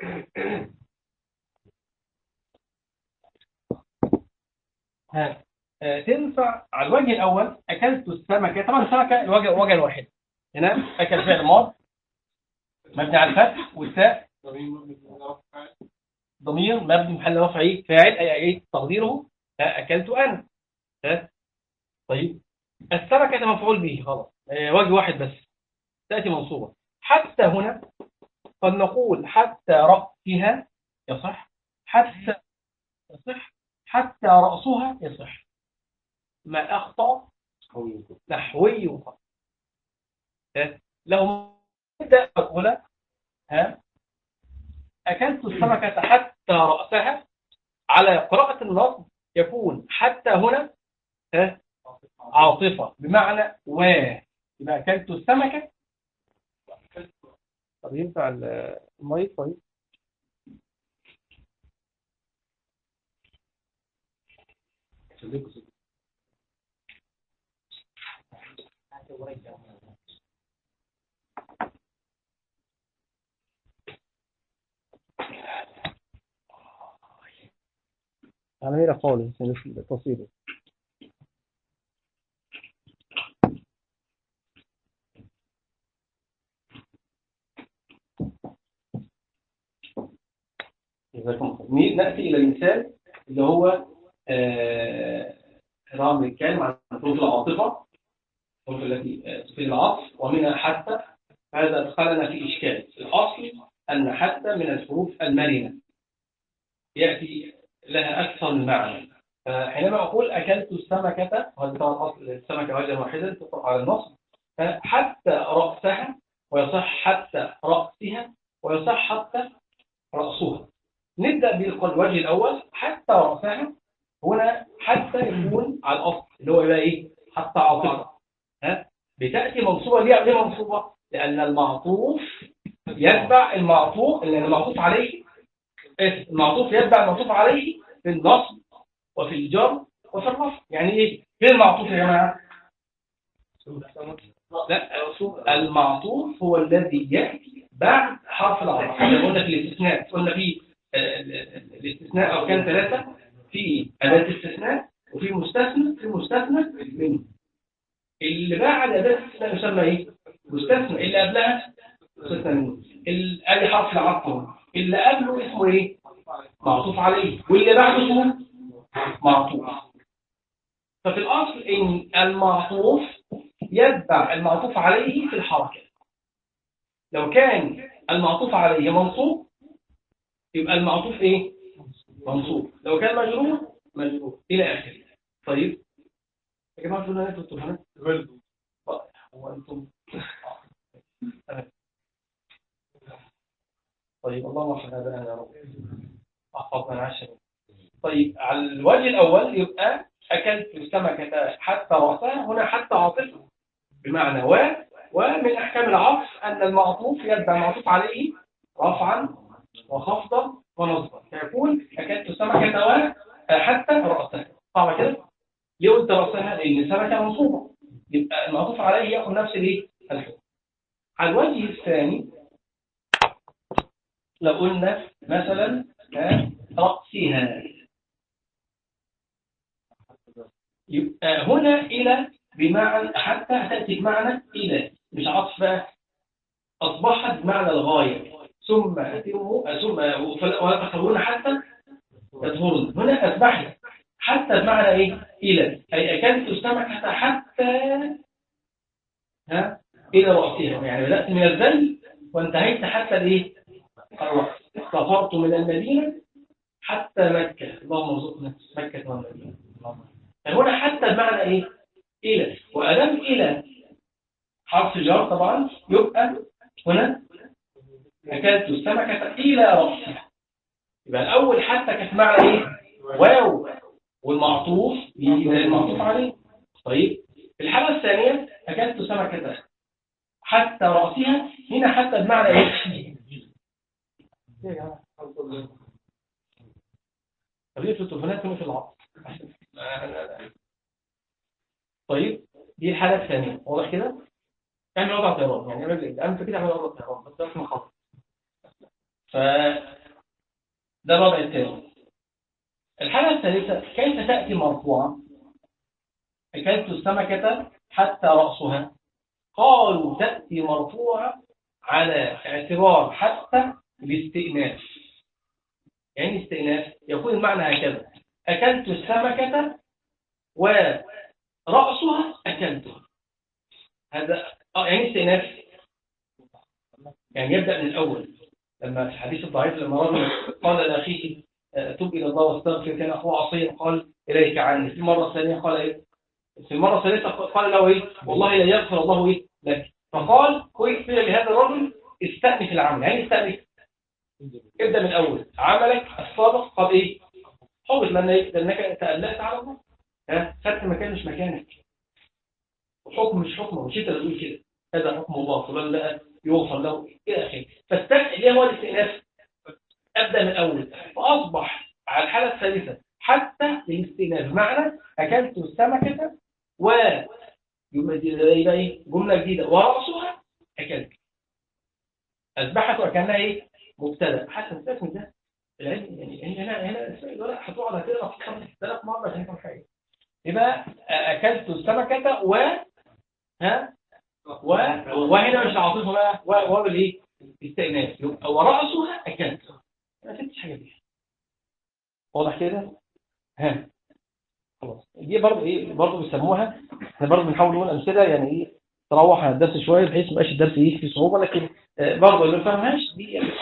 ها تنفع على الوجه الأول أكلت السمكة طبعا السمكة الوجه الوجه الواحد هنا أكل فعل ماض مبني على الفتح والتاء ضمير مبني محل رفع ايه فاعل اي ايه تقديره اكلت انا ها طيب السمكه ده مفعول به خلاص وجه واحد بس تاتي منصوبه حتى هنا قد نقول حتى راسها يصح حتى يصح حتى راسها يصح ما اخطا نحوي فقط لو نبدا الاولى ها أكلت السمكة حتى رأسها على قراءة النصب يكون حتى هنا عاطفة بمعنى و يبقى أكلت السمكة طب ينفع الميت طيب على غير قوله تصيره نأتي إلى المثال اللي هو رام بنتكلم عن حروف العاطفة الحروف التي تفيد العطف ومنها حتى هذا أدخلنا في إشكال الأصل أن حتى من الحروف المرنة يأتي لها أكثر من معنى فحينما أقول أكلت السمكة وهذا طبعا أصل السمكة وجها واحدا تطلق على النصب حتى رأسها ويصح حتى رأسها ويصح حتى رأسها نبدأ بالوجه الأول حتى رأسها هنا حتى يكون على الأصل اللي هو يبقى إيه حتى عاطفة ها بتأتي منصوبة ليه ليه منصوبة لأن المعطوف يتبع المعطوف لأن المعطوف عليه المعطوف يتبع المعطوف عليه في النصب وفي الجر وفي الرفع يعني ايه فين المعطوف يا جماعه لا المعطوف هو الذي ياتي بعد حرف العطف قلنا في الاستثناء قلنا في الاستثناء او كان ثلاثه في اداه استثناء وفي مستثنى في مستثنى منه اللي بعد اداه الاستثناء يسمى ايه مستثنى اللي قبلها مستثنى منه ادي حرف العطف اللي قبله اسمه ايه معطوف عليه واللي بعده اسمه معطوف ففي الاصل ان المعطوف يتبع المعطوف عليه في الحركة لو كان المعطوف عليه منصوب يبقى المعطوف ايه منصوب لو كان مجرور مجرور الى اخره طيب يا جماعه شو نعرف الطفلات هو انتم طيب اللهم احفظ هذا يا رب احفظنا العشر طيب على الوجه الاول يبقى اكلت السمكه حتى راسها هنا حتى عاطفه بمعنى و ومن احكام العطف ان المعطوف يتبع المعطوف عليه رفعا وخفضا ونصبا فيكون اكلت السمكه و حتى راسها صعب كده ليه قلت راسها لان السمكه منصوبه يبقى المعطوف عليه ياخذ نفس الايه الحكم على الوجه الثاني لو قلنا مثلا رأسها يبقى هنا إلى بمعنى حتى تأتي بمعنى إلى مش عطف بقى أصبحت بمعنى الغاية ثم أتموا ثم ولا تخرون حتى تدخلون هنا أصبحت حتى بمعنى إيه إلى أي أكلت السمكة حتى ها إلى رأسها يعني بدأت من الذل وانتهيت حتى الإيه الرأس سافرت من المدينة حتى مكة اللهم ارزقنا مكة والمدينة هنا حتى بمعنى ايه الى وادام الى حرف جار طبعا يبقى هنا اكلت السمكة الى رأسها يبقى الاول حتى كانت معنى ايه واو والمعطوف المعطوف عليه طيب في الحالة الثانية اكلت سمكة حتى رأسها هنا حتى بمعنى ايه طريقة التلفونات كانوا في العصر طيب دي الحالة الثانية واضح كده؟ اعمل وضع طيران يعني راجل انت كده اعمل وضع طيران بس ده اسمه خطر ف ده الوضع الثاني الحالة الثالثة كيف تأتي مرفوعة؟ أكلت السمكة حتى رأسها قالوا تأتي مرفوعة على اعتبار حتى الاستئناف يعني استئناف يكون المعنى هكذا أكلت السمكة ورأسها أكلتها هذا آه يعني استئناف يعني يبدأ من الأول لما في الحديث الضعيف لما رجل قال لأخيه تب إلى الله واستغفر كان أخوه عصيا قال إليك عني في المرة الثانية قال إيه في المرة الثالثة قال له إيه والله لا يغفر الله إيه لك فقال كويس لهذا الرجل استأنف العمل يعني استأنف ابدأ من الأول عملك السابق قد إيه حوش لأنك تألأت على الله ها خدت مكان مش مكانك حكم مش حكمه مش انت اللي تقول كده هذا حكم الله فلان لا يغفر له الى اخره فاستنى ليه هو الاستئناف ابدا من الاول فاصبح على الحاله الثالثه حتى الاستئناف بمعنى اكلت السمكه و يبقى ايه جمله جديده وراسها اكلت اصبحت وكانها ايه مبتدا حتى الاسم ده العلم يعني هنا هنا هتقعد هتقرا في خمس ثلاث مرات عشان تفهم حاجه يبقى اكلت السمكه و ها و وهنا مش عاطفه بقى و بالايه استئناف يبقى وراسها اكلت ما فهمتش حاجه دي واضح كده ها خلاص دي برضه ايه برضه بيسموها احنا برضه بنحاول نقول امثله يعني ايه تروح على الدرس شويه بحيث ما يبقاش الدرس ايه فيه صعوبه لكن برضه اللي ما فهمهاش دي يعني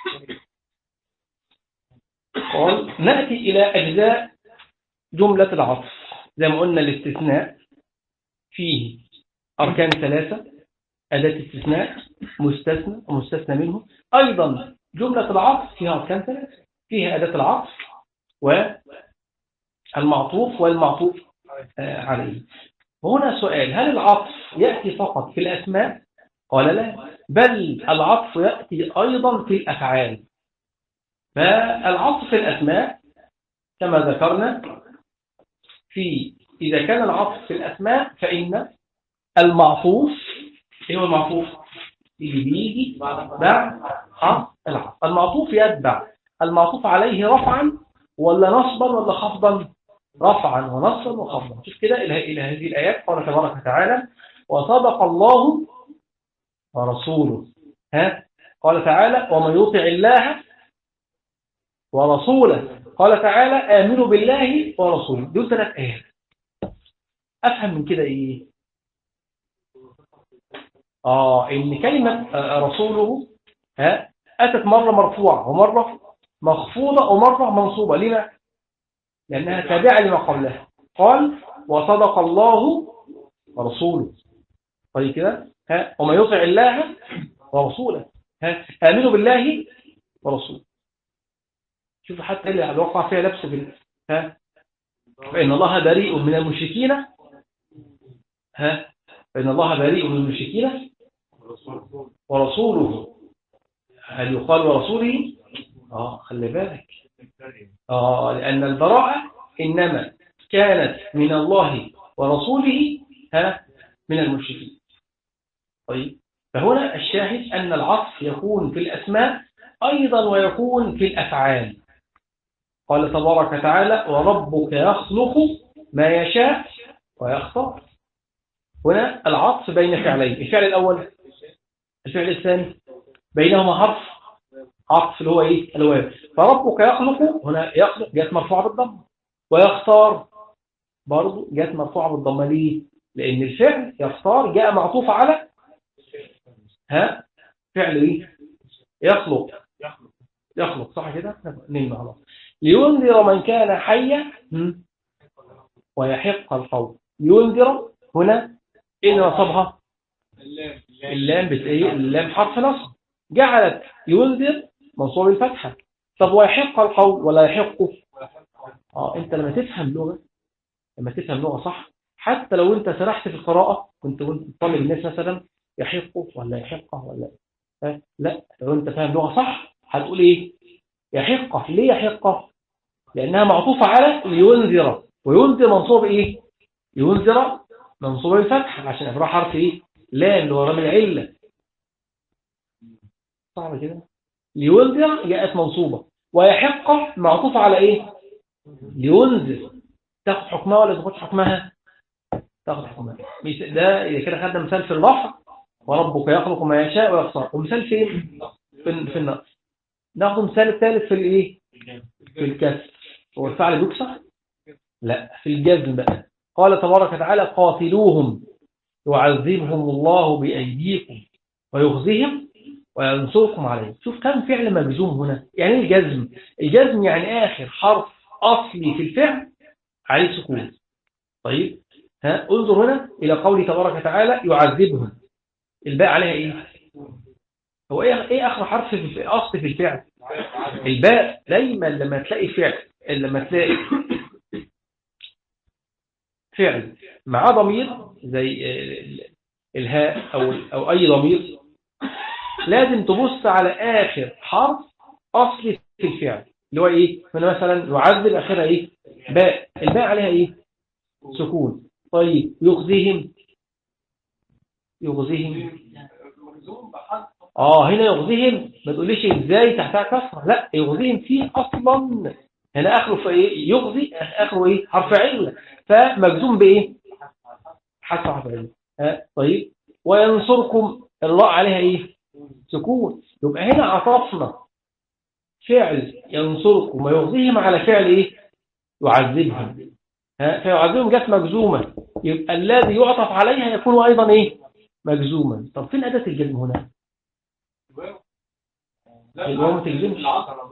قال ناتي الى اجزاء جمله العطف زي ما قلنا الاستثناء فيه أركان ثلاثة أداة استثناء مستثنى ومستثنى منه أيضا جملة العطف فيها أركان ثلاثة فيها أداة العطف والمعطوف والمعطوف عليه هنا سؤال هل العطف يأتي فقط في الأسماء قال لا بل العطف يأتي أيضا في الأفعال فالعطف في الأسماء كما ذكرنا في إذا كان العطف في الأسماء فإن المعطوف إيه هو المعطوف؟ اللي بيجي بعد حرف العطف المعطوف يتبع المعطوف عليه رفعا ولا نصبا ولا خفضا رفعا ونصبا وخفضا شوف كده إلى هذه الآيات قال تبارك وتعالى وصدق الله ورسوله ها قال تعالى ومن يطع الله ورسوله قال تعالى آمنوا بالله ورسوله دول ثلاث آيات أفهم من كده إيه آه إن كلمة آه، رسوله ها أتت مرة مرفوعة ومرة مخفوضة ومرة منصوبة لما؟ لأنها تابعة لما قبلها قال وصدق الله ورسوله طيب كده ها وما يطع الله ورسوله ها آمنوا بالله ورسوله شوفوا حتى اللي وقع فيها لبس بال ها فإن الله بريء من المشركين ها فإن الله بريء من المشركين ورسوله هل يقال ورسوله اه خلي بالك اه لأن البراءة إنما كانت من الله ورسوله ها من المشركين طيب فهنا الشاهد أن العطف يكون في الأسماء أيضا ويكون في الأفعال قال تبارك وتعالى وربك يخلق ما يشاء ويختار هنا العطف بين فعلين الفعل الأول الفعل الثاني بينهما حرف عطف اللي هو ايه الواو فربك يخلق هنا يخلق جت مرفوعه بالضم ويختار برضه جت مرفوعه بالضم ليه لان الفعل يختار جاء معطوف على ها فعل ايه يخلق يخلق صح كده نعم خلاص لينذر من كان حيا ويحق القول ينذر هنا ايه نصبها اللام بتايه اللام حرف نصب جعلت ينذر منصوب الفتحه طب ويحق القول ولا يحق اه انت لما تفهم لغه لما تفهم لغه صح حتى لو انت سرحت في القراءه كنت كنت طالب الناس مثلا يحق ولا يحق ولا ها لا لو انت فاهم لغه صح هتقول ايه يحق ليه يحق لانها معطوفه على لينذر وينذر منصوب ايه ينذر منصوب الفتح عشان ابراه حرف ايه لام اللي هو رمي العله صعب كده لينذر جاءت منصوبه ويحق معطوفه على ايه لينذر تاخد حكمها ولا تاخد حكمها تاخد حكمها ده اذا كده خدنا مثال في الرفع وربك يخلق ما يشاء ويختار ومثال فين في في النقص ناخد مثال الثالث في الايه في الكسر هو الفعل بيكسر لا في الجزم بقى قال تبارك وتعالى قاتلوهم يعذبهم الله بأيديكم ويخزيهم وينصركم عليهم شوف كم فعل مجزوم هنا يعني ايه الجزم الجزم يعني آخر حرف أصلي في الفعل عليه سكون طيب ها انظر هنا إلى قول تبارك وتعالى يعذبهم الباء عليها ايه هو ايه ايه اخر حرف في اصل في الفعل الباء دايما لما تلاقي فعل لما تلاقي فعل مع ضمير زي الهاء او او اي ضمير لازم تبص على اخر حرف اصلي في الفعل اللي هو ايه مثلا يعذب اخرها ايه باء الباء عليها ايه سكون طيب يخزيهم يغزيهم اه هنا يغزيهم ما تقوليش ازاي تحتها كسره لا يغزيهم فيه اصلا هنا اخره في ايه يغزي اخره ايه حرف عله فمجزوم بايه حرف حرف عله ها طيب وينصركم الراء عليها ايه سكون يبقى هنا عطفنا فعل ينصركم ويغزيهم على فعل ايه يعذبهم ها فيعذبهم جت مجزومه يبقى الذي يعطف عليها يكون ايضا ايه مجزوما طب فين أداة الجزم هنا الواو ما تجزمش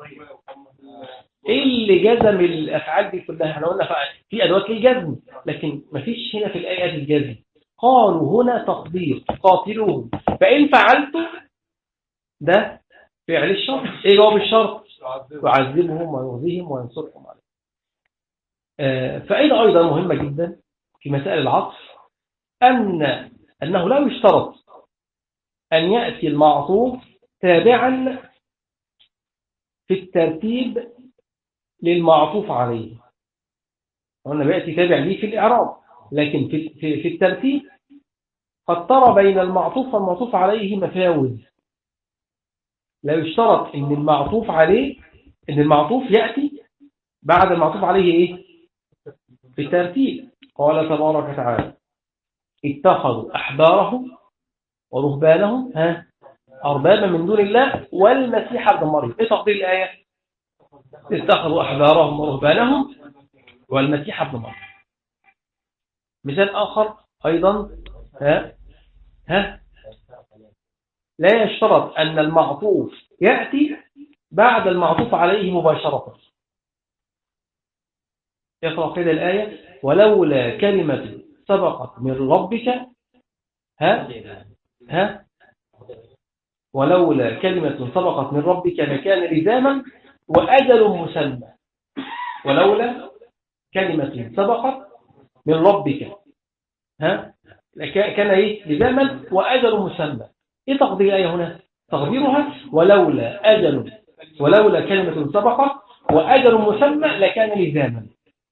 ايه اللي جزم الافعال دي كلها احنا قلنا في ادوات للجزم لكن ما فيش هنا في الايه الجزم قالوا هنا تقدير قاتلوهم فان فعلتم ده فعل الشرط ايه جواب الشرط يعذبهم ويغذيهم وينصرهم عليه آه فإذا أيضا مهمة جدا في مسائل العطف أن أنه لا يشترط أن يأتي المعطوف تابعا في الترتيب للمعطوف عليه قلنا بيأتي تابع ليه في الإعراب لكن في, في, في الترتيب قد ترى بين المعطوف والمعطوف عليه مفاوز لا يشترط أن المعطوف عليه أن المعطوف يأتي بعد المعطوف عليه إيه؟ في الترتيب قال تبارك وتعالى اتخذوا أحبارهم ورهبانهم ها أربابا من دون الله والمسيح ابن مريم إيه تقدير الآية اتخذوا أحبارهم ورهبانهم والمسيح ابن مريم مثال آخر أيضا ها ها لا يشترط أن المعطوف يأتي بعد المعطوف عليه مباشرة يقرأ كده الآية ولولا كلمة سبقت من ربك ها ها ولولا كلمة سبقت من ربك لكان لزاما وأجل مسمى ولولا كلمة سبقت من ربك ها كان ايه لزاما وأجل مسمى ايه تقدير الآية هنا تقديرها ولولا أجل ولولا كلمة سبقت وأجل مسمى لكان لزاما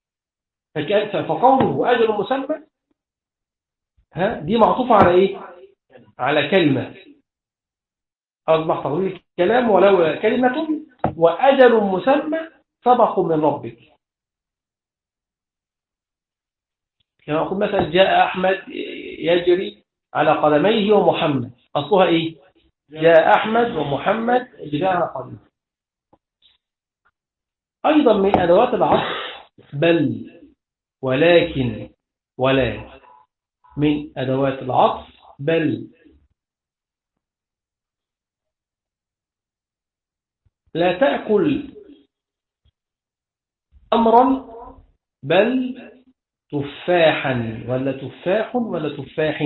فقوله أجل مسمى ها دي معطوفة على ايه على كلمة أصبح تقدير الكلام ولولا كلمة وأجل مسمى سبق من ربك كما أقول مثلا جاء أحمد يجري على قدميه ومحمد أصلها إيه جاء أحمد ومحمد يجري على قدميه أيضا من أدوات العصر بل ولكن ولا من أدوات العطف بل لا تأكل أمرا بل تفاحا ولا تفاح ولا تفاح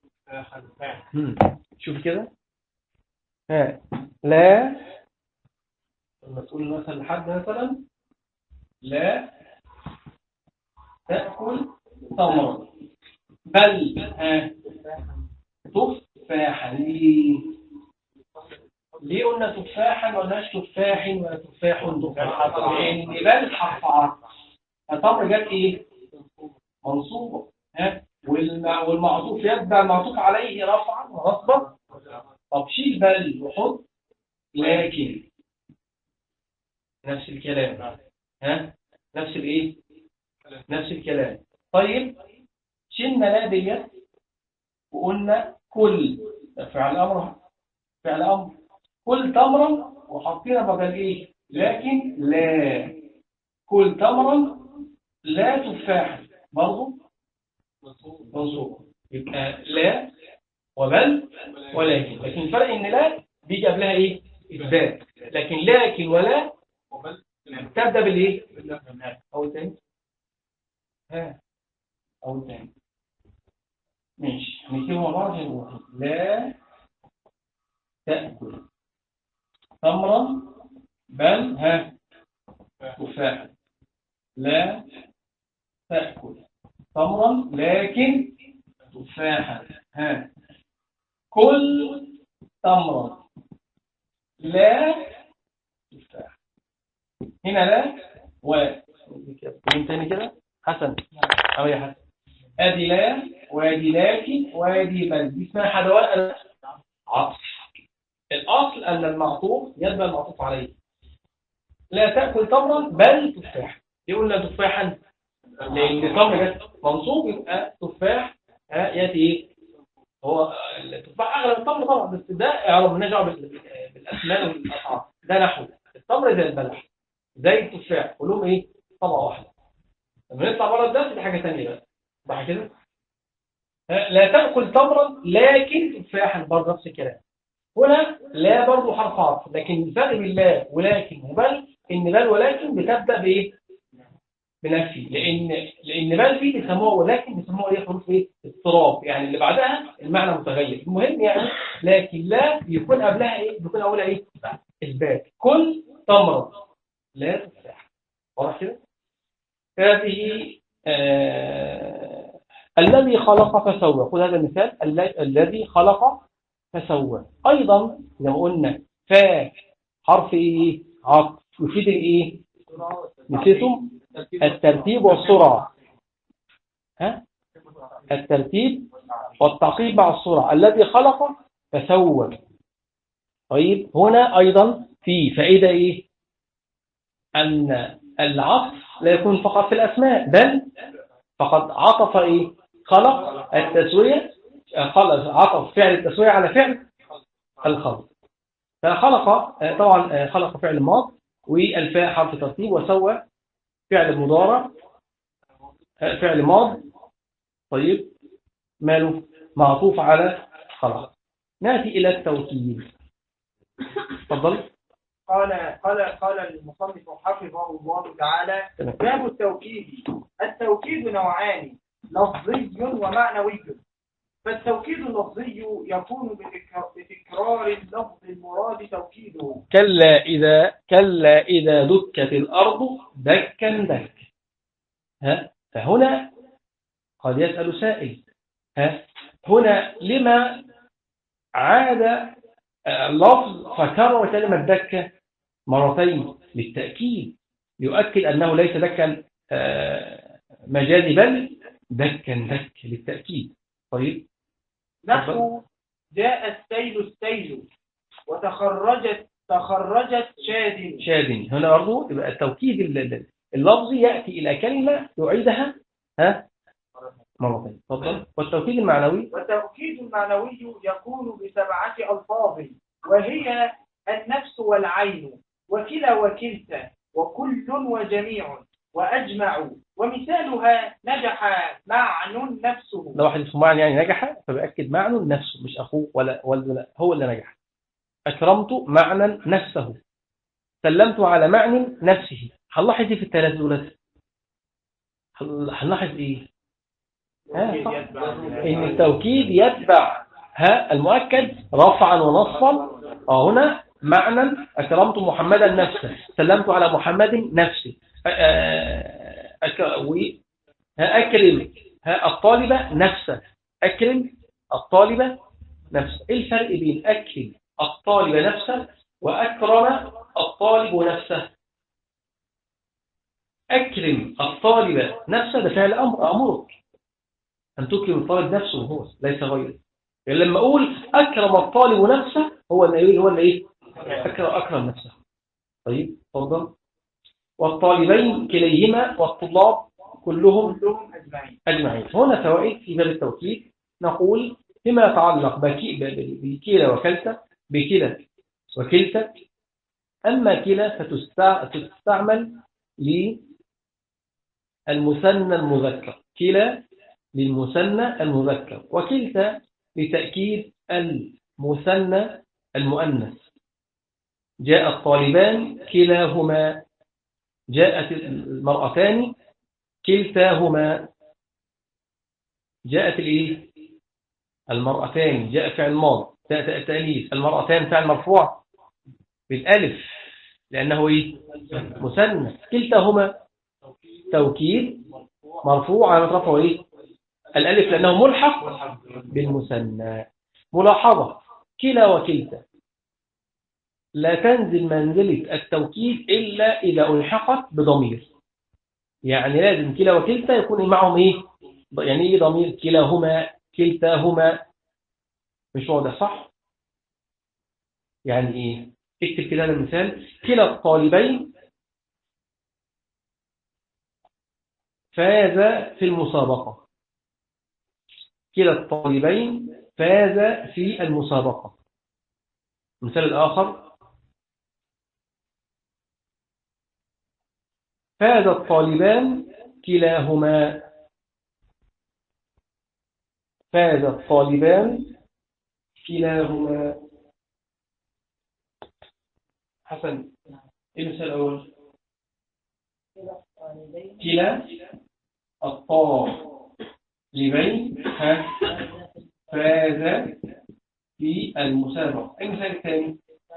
شوف كده ها لا لما تقول مثلا لحد مثلا لا تأكل تمرا بل ها تفاحا ليه ليه قلنا تفاحا ولا تفاح ولا تفاح لان بل حرف عطف التمر جت ايه منصوبة ها والمعطوف يتبع المعطوف عليه رفعا ونصبا طب شيل بل وحط لكن نفس الكلام ها نفس الايه نفس الكلام طيب شلنا لا ديت وقلنا كل فعل امر فعل امر كل تمرا وحطينا بدل ايه لكن لا كل تمرا لا تفاحا برضه منصوب يبقى لا وبل ولكن لكن الفرق ان لا بيجي قبلها ايه اثبات لكن لكن ولا تبدا بالايه اول تاني ها اول تاني ماشي هنكتبه مع بعض لا تاكل تمرا بل ها تفاحا لا تأكل تمرا لكن تفاحا ها كل تمرا لا تفاح هنا لا و من تاني كده حسن او يا حسن ادي لا وادي لكن وادي بل دي اسمها حدوات عطف الاصل ان المعطوف يتبع المعطوف عليه لا تاكل تمرا بل تفاح يقولنا تفاحا لان التمر جت منصوب يبقى تفاح ياتي ايه هو التفاح اغلب التمر طبعا بس ده اعرف مالناش دعوه بالاسماء والاسعار ده نحو التمر زي البلح زي التفاح كلهم ايه طبقه واحده لما نطلع بره الدرس دي حاجه ثانيه بقى صح كده لا تاكل تمرا لكن تفاحا برضه نفس الكلام هنا لا برضه حرف عطف لكن الفرق بين لا ولكن وبل ان بل ولكن بتبدا بايه بنفي لان لان بل فيه بيسموها ولكن بيسموها ايه حروف ايه اضطراب يعني اللي بعدها المعنى متغير المهم يعني لكن لا بيكون قبلها ايه بيكون اولها ايه اثبات كل تمر لا تفاح واضح كده هذه آه الذي خلق فسوى خذ هذا المثال الذي خلق فسوى ايضا زي ما قلنا فا حرف ايه عطف يفيد الايه نسيتم الترتيب والسرعه ها الترتيب والتعقيب مع السرعه الذي خلق فسوى طيب هنا ايضا في فائده ايه ان العطف لا يكون فقط في الاسماء بل فقد عطف ايه خلق التسويه خلق عطف فعل التسويه على فعل الخلق فخلق طبعا خلق فعل ماض والفاء حرف ترتيب وسوى فعل مضارع فعل ماض طيب ماله معطوف على خلق نأتي إلى التوكيد تفضل قال قال قال المصنف حفظه الله تعالى تمام. باب التوكيد التوكيد نوعان لفظي ومعنوي فالتوكيد اللفظي يكون بتكرار بتكرار اللفظ المراد توكيده كلا إذا كلا إذا دكت الأرض دكا دك ها فهنا قد يسأل سائل ها هنا لما عاد اللفظ فكرر كلمة دكة مرتين للتأكيد ليؤكد أنه ليس دكا آه، مجازي بل دكا دك للتأكيد طيب نحو جاء السيل السيل وتخرجت تخرجت شاد شاد هنا برضه يبقى التوكيد ال- ال- اللفظي يأتي إلى كلمة يعيدها ها مرتين تفضل والتوكيد المعنوي والتوكيد المعنوي يكون بسبعة ألفاظ وهي النفس والعين وكلا وكلتا وكل وجميع وأجمع ومثالها نجح معن نفسه ده واحد اسمه معنى يعني نجح فبأكد معنى نفسه مش أخوه ولا ولا لا هو اللي نجح أكرمت معنى نفسه سلمت على معنى نفسه هنلاحظ ايه في الثلاث دولت هن- هنلاحظ ايه ها، صح. ان التوكيد يتبع ها المؤكد رفعا ونصبا اه هنا معنى اكرمت محمدا نفسه سلمت على محمد نفسه أ- أ- أك- و- ها اكرم ها الطالبه نفسه اكرم الطالبه نفسه ايه الفرق بين اكرم الطالب نفسه واكرم الطالب نفسه اكرم الطالب نفسه ده فعل امر امرك أن تكرم الطالب نفسه هو ليس غيره يعني لما أقول أكرم الطالب نفسه هو اللي إيه هو اللي إيه أكرم, أكرم نفسه طيب تفضل والطالبين كليهما والطلاب كلهم كلهم أجمعين أجمعين هنا فوائد في باب التوكيد نقول فيما يتعلق بكي- ب- ب- بكلا وكلتا بكلا وكلتا أما كلا فتستع- فتستعمل للمثنى المذكر كلا للمثنى المذكر وكلتا لتأكيد المثنى المؤنث جاء الطالبان كلاهما جاءت المرأتان كلتاهما جاءت الايه المرأتان جاء فعل ماضي جاء التأنيث المرأتان فعل مرفوع بالالف لانه ايه مثنى كلتاهما توكيد مرفوع على رفعه ايه الالف لانه ملحق بالمثنى ملاحظه كلا وكلتا لا تنزل منزله التوكيد الا اذا الحقت بضمير يعني لازم كلا وكلتا يكون معهم ايه يعني ايه ضمير كلاهما كلتاهما مش واضح صح يعني ايه اكتب كده المثال كلا الطالبين فاز في المسابقة كلا الطالبين فاز في المسابقة المثال الآخر فاز الطالبان كلاهما فاز الطالبان كلاهما حسن ايه المثال الأول كلا الطالبين ها فاز في المسابقة ايه المثال الثاني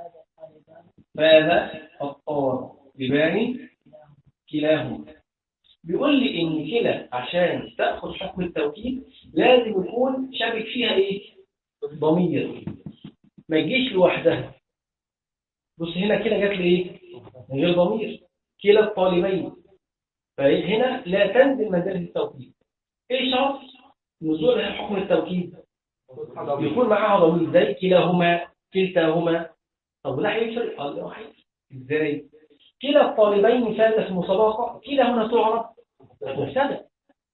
فاز الطالبان كلاهما بيقول لي ان كلا عشان تاخذ حكم التوكيد لازم يكون شابك فيها ايه ضمير ما تجيش لوحدها بص هنا كده جات لي ايه من غير ضمير كلا الطالبين فهنا لا تنزل منزله التوكيد ايه شرط نزول حكم التوكيد يكون معاها ضمير زي كلاهما كلتاهما طب وده هيفرق قال له هيفرق ازاي كلا الطالبين فاز في المسابقة كلا هنا تعرف مبتدا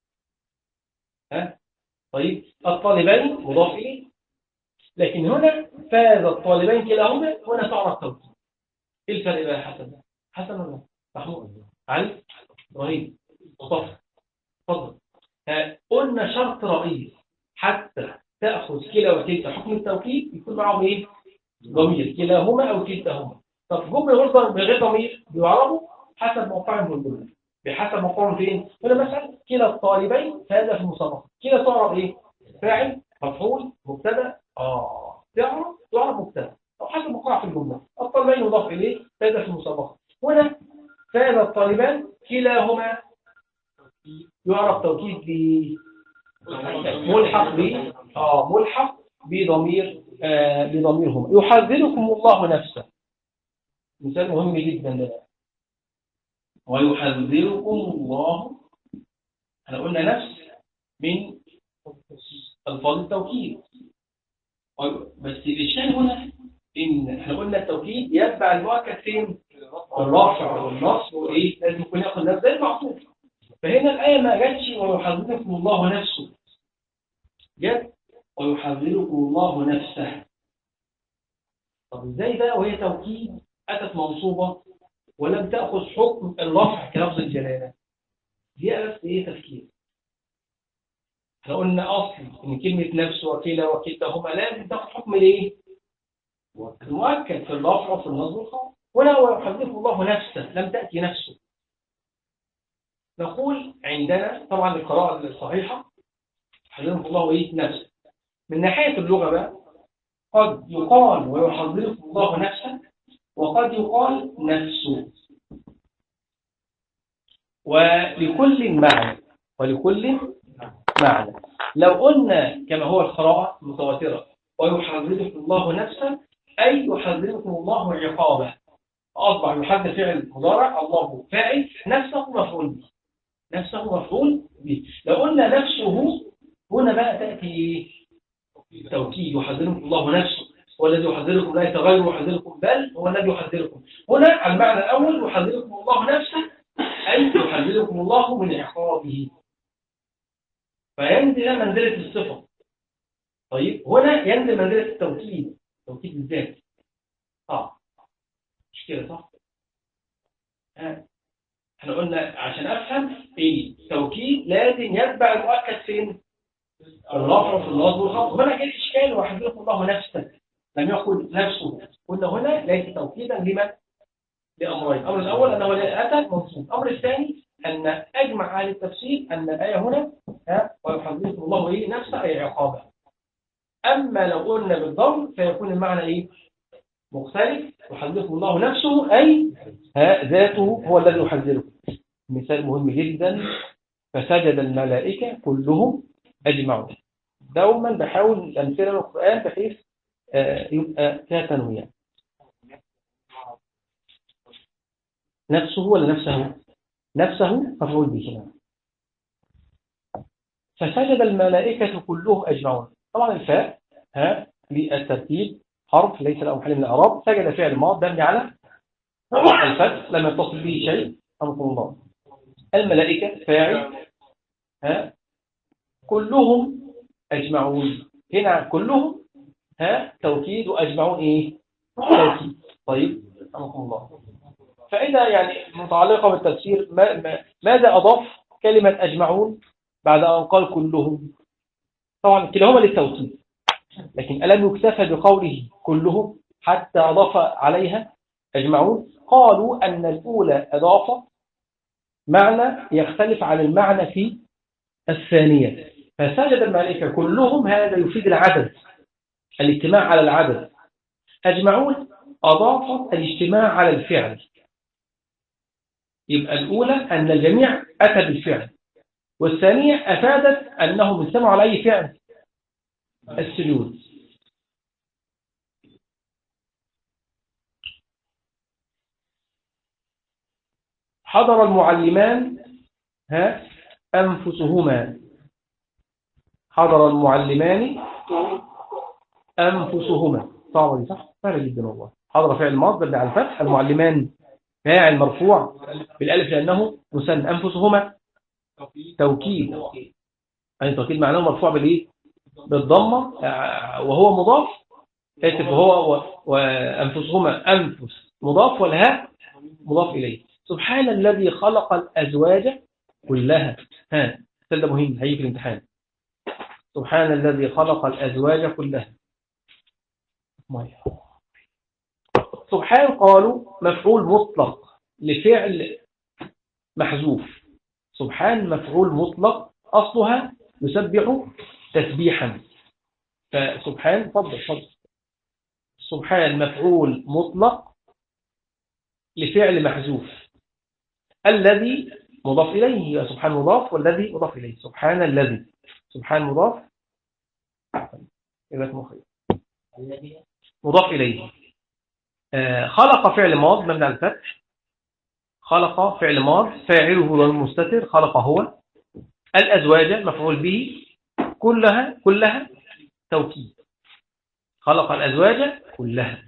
ها طيب الطالبين مضاف إليه لكن هنا فاز الطالبين كلاهما هنا تعرف توكيد ايه الفرق بقى يا حسن حسن ولا محمود علي ابراهيم مصطفى اتفضل ها، قلنا شرط رئيس حتى تأخذ كلا وكلتا حكم التوكيد يكون معهم إيه؟ ضمير كلاهما أو كلتاهما طب جملة غير من غير ضمير بيعربوا حسب موقعهم في الجملة بحسب موقعهم فين؟ هنا مثلا كلا الطالبين فهذا في المسابقة كلا تعرب إيه؟ فاعل مفعول مبتدا اه تعرف تعرف مبتدا او حسب موقعها في الجملة الطالبين مضاف إليه فهذا في المسابقة هنا فهذا الطالبان كلاهما يعرف توكيد ب ملحق ب اه ملحق بضمير آه بضميرهما يحذركم الله نفسه مثال مهم جدا ده ويحذركم الله احنا قلنا نفس من الفاظ التوكيد بس الاشكال هنا ان احنا قلنا التوكيد يتبع المؤكد فين الرفع والنصب وايه لازم يكون ياخد نفس زي المعطوف فهنا الايه ما جاتش ويحذركم الله نفسه جت ويحذركم الله نفسه طب ازاي بقى وهي توكيد اتت منصوبه ولم تاخذ حكم الرفع كلفظ الجلاله دي بس ايه تفكير احنا قلنا اصل ان كلمه نفس وكلا وكلتهما لازم تاخذ حكم الايه المؤكد في الرفع وفي النصب والخفض هنا ويحذركم الله نفسه لم تاتي نفسه نقول عندنا طبعا القراءه الصحيحه يحذركم الله ايه نفسه من ناحيه اللغه بقى قد يقال ويحذركم الله نفسه وقد يقال نفسه ولكل معنى ولكل معنى لو قلنا كما هو القراءة المتواترة ويحذركم الله نفسه أي يحذركم الله عقابه أصبح يحذر فعل مضارع الله فاعل نفسه مفعول به نفسه مفعول به لو قلنا نفسه هنا بقى تأتي توكيد يحذركم الله نفسه هو الذي يحذركم لا يتغير يحذركم بل هو الذي يحذركم هنا المعنى الأول يحذركم الله نفسه أي يحذركم الله من عقابه فينزل منزلة الصفة طيب هنا ينزل منزلة التوكيد توكيد الذات اه مش كده صح آه. احنا قلنا عشان افهم ايه التوكيد لازم يتبع المؤكد فين الرفع في النصب والخفض هنا كده اشكال وحذركم الله نفسه لم يقل نفسه قلنا هنا ليس توكيدا لمن لامرين الامر الاول انه اتى منصوب الامر الثاني ان اجمع اهل التفسير ان الايه هنا ها ويحذركم الله ايه نفسه اي عقابه اما لو قلنا بالضم فيكون المعنى ايه مختلف يحذركم الله نفسه اي ها ذاته هو الذي يحذركم مثال مهم جدا فسجد الملائكه كلهم اجمعون دوما بحاول الامثله من القران بحيث آه يبقى فيها تنويع نفسه ولا نفسه نفسه مفعول به فسجد الملائكة كلهم أجمعون طبعا الفاء ها للترتيب حرف ليس له محل من الأعراب سجد فعل ماض دل على الفتح لم يتصل به شيء أمر الله الملائكة فاعل ها كلهم أجمعون هنا كلهم ها توكيد وأجمعون إيه توكيد طيب أمر الله فإذا يعني متعلقة بالتفسير ما ما ماذا أضاف كلمة أجمعون بعد أن قال كلهم طبعا كلاهما للتوكيد لكن ألم يكتفى بقوله كلهم حتى أضاف عليها أجمعون قالوا أن الأولى أضاف معنى يختلف عن المعنى في الثانية فسجد الملائكة كلهم هذا يفيد العدد الاجتماع على العدد أجمعون أضافت الاجتماع على الفعل يبقى الأولى أن الجميع أتى بالفعل والثانية أفادت أنهم اجتمعوا على أي فعل السجود حضر المعلمان ها أنفسهما حضر المعلمان أنفسهما صعبة دي صح؟ سهلة جدا والله حضر فعل ماضي على الفتح المعلمان فاعل مرفوع بالالف لانه مثنى انفسهما توكيد اي توكيد معناه مرفوع بالايه بالضمه وهو مضاف اسف وهو وانفسهما انفس مضاف والهاء مضاف اليه سبحان الذي خلق الازواج كلها ها ده مهم هيجي في الامتحان سبحان الذي خلق الأزواج كلها سبحان قالوا مفعول مطلق لفعل محذوف سبحان مفعول مطلق أصلها يسبح تسبيحا فسبحان فضل فضل سبحان مفعول مطلق لفعل محذوف الذي مضاف إليه سبحان مضاف والذي مضاف إليه سبحان الذي سبحان مضاف إذا مخير مضاف إليه آه، خلق فعل ماض مبني على الفتح خلق فعل ماض فاعله ضمير مستتر خلق هو الأزواج مفعول به كلها كلها توكيد خلق الأزواج كلها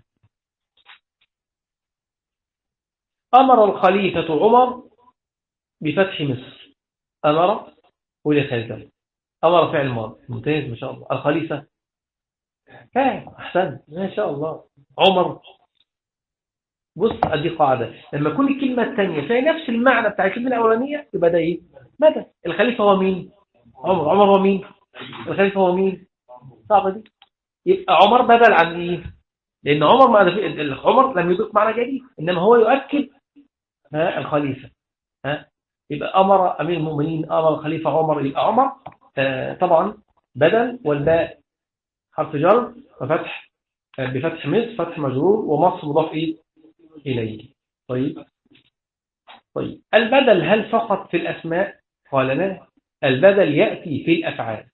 أمر الخليفة عمر بفتح مصر أمر ولخلفه أمر فعل ماض ممتاز ما شاء الله الخليفة فاهم أحسن ما شاء الله عمر بص ادي قاعدة لما تكون الكلمة الثانية فيها نفس المعنى بتاع الكلمة الأولانية يبقى ده ايه مدى الخليفة هو مين عمر عمر هو مين الخليفة هو مين صعبة دي يبقى عمر بدل عن ايه لان عمر ما عمر لم يضيف معنى جديد انما هو يؤكد ها الخليفة ها يبقى امر امير المؤمنين امر الخليفة عمر يبقى عمر آه طبعا بدل والباء حرف جر وفتح آه بفتح مصر فتح مجرور ومصر مضاف ايه اليه طيب طيب البدل هل فقط في الاسماء قال لا البدل ياتي في الافعال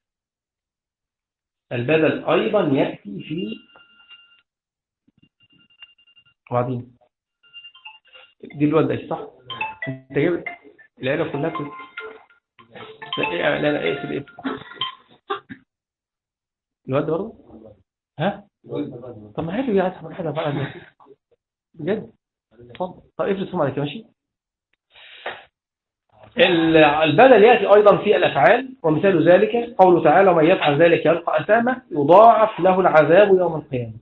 البدل أيضا يأتي في وبعدين دي الواد ده صح انت جايب العيله كلها في لا ايه لا لا ايه في ايه الواد ده برضه ها طب ما هاتوا يا عايز حاجه بقى بجد اتفضل طب افرض ثم عليك ماشي البدل يأتي أيضا في الأفعال ومثال ذلك قوله تعالى ومن يفعل ذلك يلقى أثامة يضاعف له العذاب يوم القيامة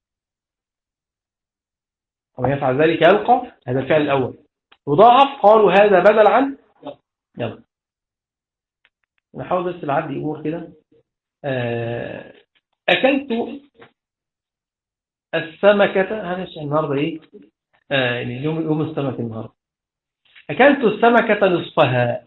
ومن يفعل ذلك يلقى هذا الفعل الأول يضاعف قالوا هذا بدل عن يلا نحاول بس بعدي أمور كده أكلت السمكة هذا النهاردة إيه آه يوم يوم السمك النهاردة أكلت السمكة نصفها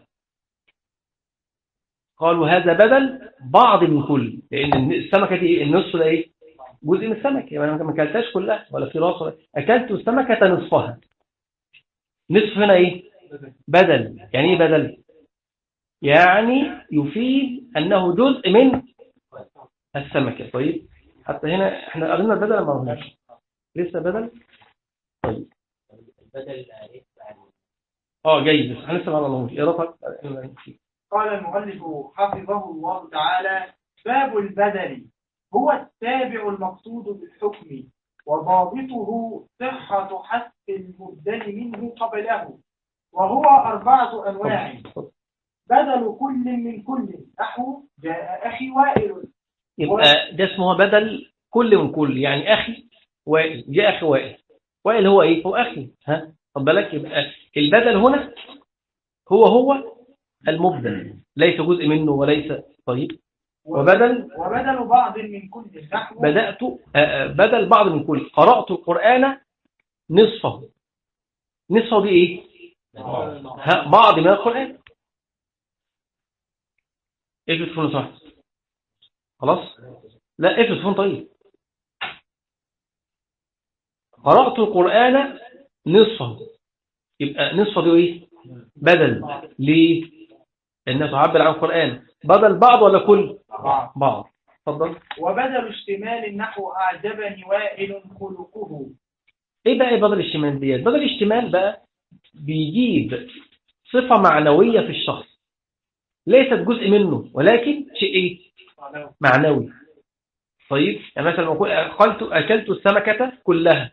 قالوا هذا بدل بعض من كل لأن السمكة دي النصف ده إيه جزء من السمك يعني أنا ما أكلتهاش كلها ولا في راس ولا أكلت السمكة نصفها نصف هنا إيه بدل يعني إيه بدل يعني يفيد أنه جزء من السمكة طيب حتى هنا احنا قلنا البدل ما قلناش لسه بدل طيب البدل اه جيد بس هنسمع على الله ايه رأيك قال المؤلف حفظه الله تعالى باب البدل هو التابع المقصود بالحكم وضابطه صحة حذف المبدل منه قبله وهو أربعة أنواع بدل كل من كل نحو جاء أخي وائل يبقى ده اسمه بدل كل من كل يعني أخي وائل جاء أخي وائل وائل هو إيه؟ هو أخي ها خد بالك يبقى البدل هنا هو هو المبدل ليس جزء منه وليس طيب وبدل وبدل بعض من كل نحو بدأت بدل بعض من كل قرأت القرآن نصفه نصفه دي ايه بعض من القرآن افرض فون صح خلاص لا افرض فون طيب قرأت القرآن نصفه يبقى نصفه دي ايه بدل ليه لانها تعبر عن القرآن بدل بعض ولا كل بعض بعض اتفضل وبدل اشتمال النحو أعجبني وائل خلقه ايه بقى بدل الاشتمال ديت بدل الاشتمال بقى بيجيب صفة معنوية في الشخص ليست جزء منه ولكن شيء ايه معنوي طيب يعني مثلا أكلت أكلت السمكة كلها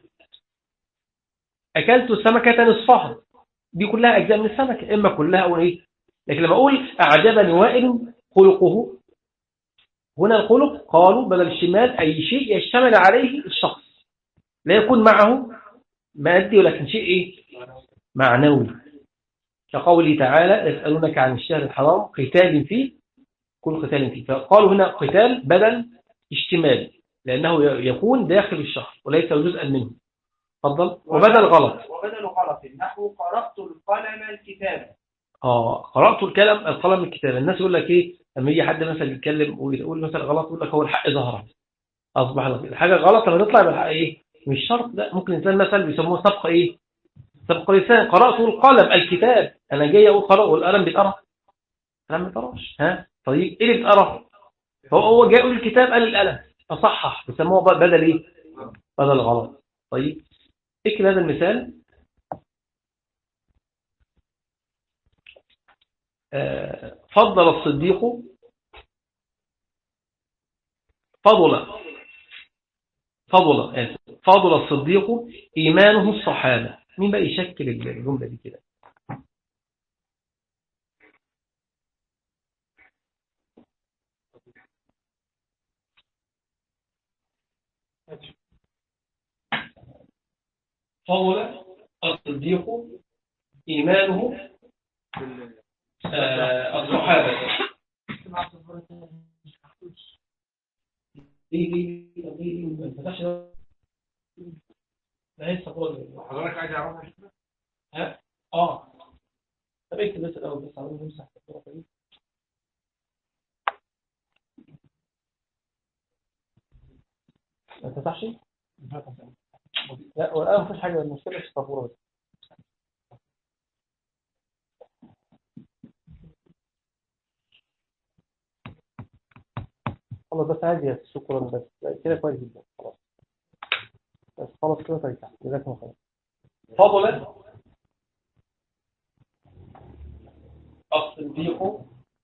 أكلت السمكة نصفها دي كلها أجزاء من السمكة إما كلها أو إيه لكن لما أقول أعجبني وائل خلقه هنا الخلق قالوا بدل الشمال أي شيء يشتمل عليه الشخص لا يكون معه مادي ولكن شيء إيه معنوي كقوله تعالى يسألونك عن الشهر الحرام قتال فيه كل قتال فيه فقالوا هنا قتال بدل اشتمال لأنه يكون داخل الشهر وليس جزءا منه تفضل وبدل غلط وبدل غلط نحو قرأت القلم الكتابة اه قرأت الكلام القلم الكتابة الناس يقول لك ايه لما يجي حد مثلا يتكلم ويقول مثلا غلط يقول لك هو الحق ظهر اصبح الحاجة غلط لما تطلع بالحق ايه مش شرط لا ممكن انسان مثلا بيسموه سبق ايه سبق لسان قرأت القلم الكتاب انا جاي اقول قرأ والقلم بيتقرا القلم ما بيتقراش ها طيب ايه اللي بيتقرا هو هو جاي يقول الكتاب قال القلم فصحح بيسموه بدل ايه بدل غلط طيب اكتب هذا المثال فضل الصديق فضل فضل فضل الصديق إيمانه الصحابة مين بقى يشكل الجملة دي كده فضل الصديق إيمانه الصحابة دي دي دي ما فتحش لا لسه فاضل حضرتك عايز اعرفها ها اه طب اكتب بس الاول بس عاوز نمسح الصوره دي ما فتحش لا ولا ما فيش حاجه المشكله في الصفوره بس خلاص بس عادي شكرا بس كده كويس جدا خلاص بس خلاص كده ترجع جزاكم الله خير فضل الصديق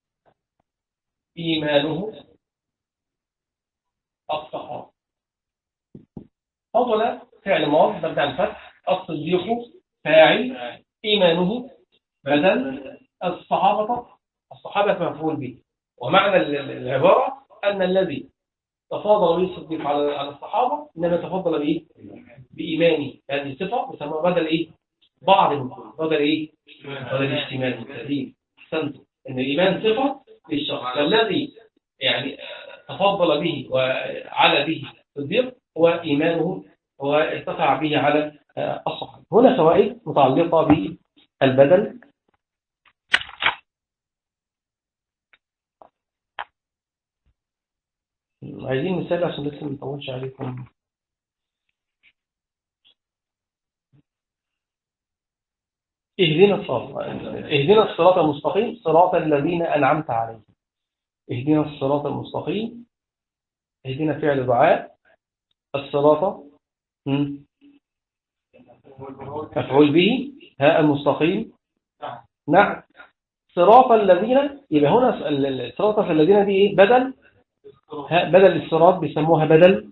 إيمانه الصحابة فضل فعل ماض مبدأ الفتح الصديق فاعل إيمانه بدل الصحابة الصحابة مفعول به ومعنى العبارة أن الذي تفاضل به الصديق على على الصحابة إنما تفضل به بإيمانه هذه الصفة وسمى بدل إيه؟ بعض المفعول بدل إيه؟ بدل الاشتمال والتدريب أحسنتم إن الإيمان صفة للشخص فالذي يعني تفضل به وعلى به الصديق هو إيمانه هو ارتفع به على الصحابة هنا فوائد متعلقة بالبدل عايزين مثال عشان لسه ما نطولش عليكم اهدنا الصراط اهدنا الصراط المستقيم صراط الذين أنعمت عليهم اهدنا الصراط المستقيم اهدنا فعل دعاء الصراط مفعول به ها المستقيم نعم صراط الذين يبقى هنا الصراط الذين دي ايه بدل بدل الصراط بيسموها بدل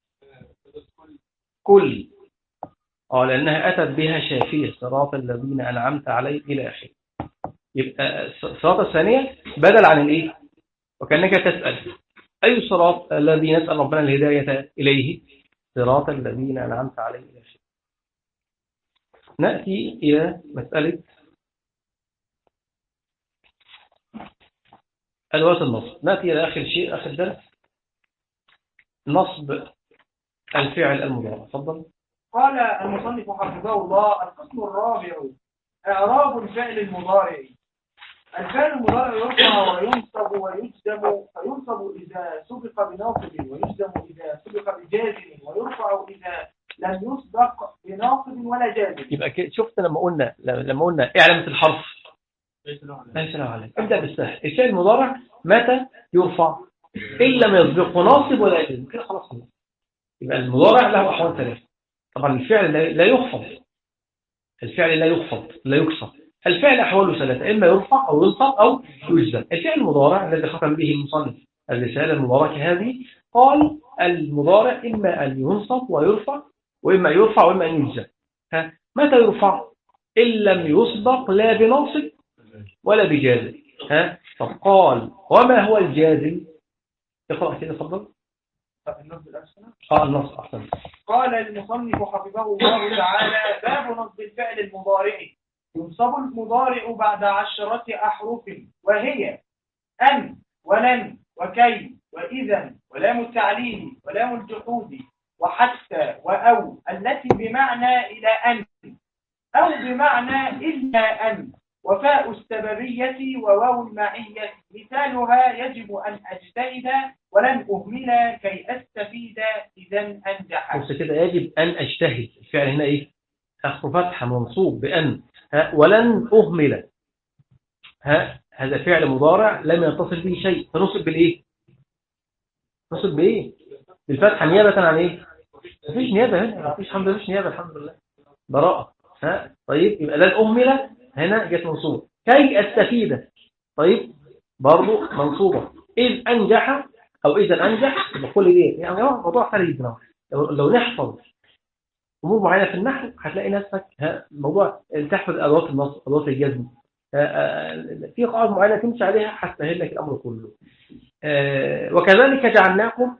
كل اه لانها اتت بها شافيه صراط الذين انعمت عليهم الى اخره يبقى الصراط الثانيه بدل عن الايه وكانك تسال اي صراط الذي نسال ربنا الهدايه اليه صراط الذين انعمت عليهم الى اخره ناتي الى مساله أدوات النصب نأتي إلى آخر شيء آخر درس نصب الفعل المضارع تفضل قال المصنف حفظه الله القسم الرابع إعراب الفعل المضارع الفعل المضارع يرفع وينصب ويجزم فينصب إذا سبق بناصب ويجزم إذا سبق بجازم ويرفع إذا لم يسبق بناصب ولا جازم يبقى كده شفت لما قلنا لما قلنا ايه علامة الحرف ليس له علامة ابدأ بالسهل الفعل المضارع متى يرفع إن لم يسبقه ناصب ولا جازم كده خلاص خلاص يبقى المضارع له أحوال ثلاثة طبعا الفعل لا يخفض الفعل لا يخفض لا يكسر الفعل أحواله ثلاثة إما يرفع أو ينصب أو يجزم الفعل المضارع الذي ختم به المصنف الرسالة المباركة هذه قال المضارع إما أن ينصب ويرفع وإما يرفع وإما أن يجزم ها متى يرفع إن لم يسبق لا بناصب ولا بجازم ها فقال وما هو الجازم اقرأ كده تفضل اه النص احسن قال المصنف حفظه الله تعالى باب نصب الفعل المضارع ينصب المضارع بعد عشرة أحرف وهي أن ولن وكي وإذا ولام التعليل ولام الجحود وحتى وأو التي بمعنى إلى أن أو بمعنى إلا أن وفاء السببية وواو المعية مثالها يجب أن أجتهد ولن أهمل كي أستفيد إذا أنجح بص كده يجب أن أجتهد الفعل هنا إيه أخر فتحة منصوب بأن ها ولن أهمل ها هذا فعل مضارع لم يتصل به شيء فنصب بالإيه نصب بإيه بالفتحة نيابة عن إيه مفيش نيابة هنا مفيش الحمد لله مفيش نيابة الحمد لله براءة ها طيب يبقى لن أهمل هنا جت منصوبة كي أستفيد طيب برضو منصوبة إذ أنجح أو إذا أنجح بقول دي يعني هو موضوع سهل جدا لو, لو نحفظ أمور معينة في النحو هتلاقي نفسك ها موضوع تحفظ أدوات النص أدوات الجزم في قواعد معينة تمشي عليها هتسهل لك الأمر كله وكذلك جعلناكم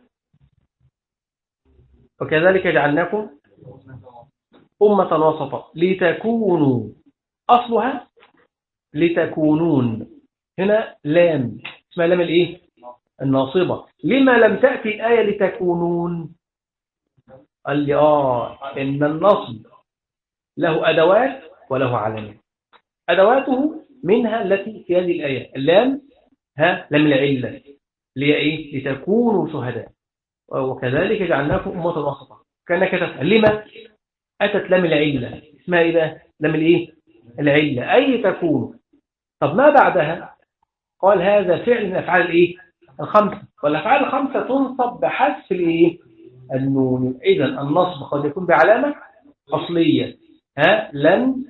وكذلك جعلناكم أمة وسطا لتكونوا أصلها لتكونون هنا لام اسمها لام الإيه الناصبة لما لم تأتي الآية لتكونون قال لي آه إن النصب له أدوات وله علامات أدواته منها التي في هذه الآية اللام ها لم العلة اللي هي إيه لتكونوا شهداء وكذلك جعلناكم أمة وسطا كأنك تسأل لما أتت لام العلة اسمها إيه بقى لام الإيه العلة أي تكون طب ما بعدها قال هذا فعل من أفعال الإيه الخمسة والأفعال الخمسة تنصب بحذف الإيه النون إذا النصب قد يكون بعلامة أصلية ها لن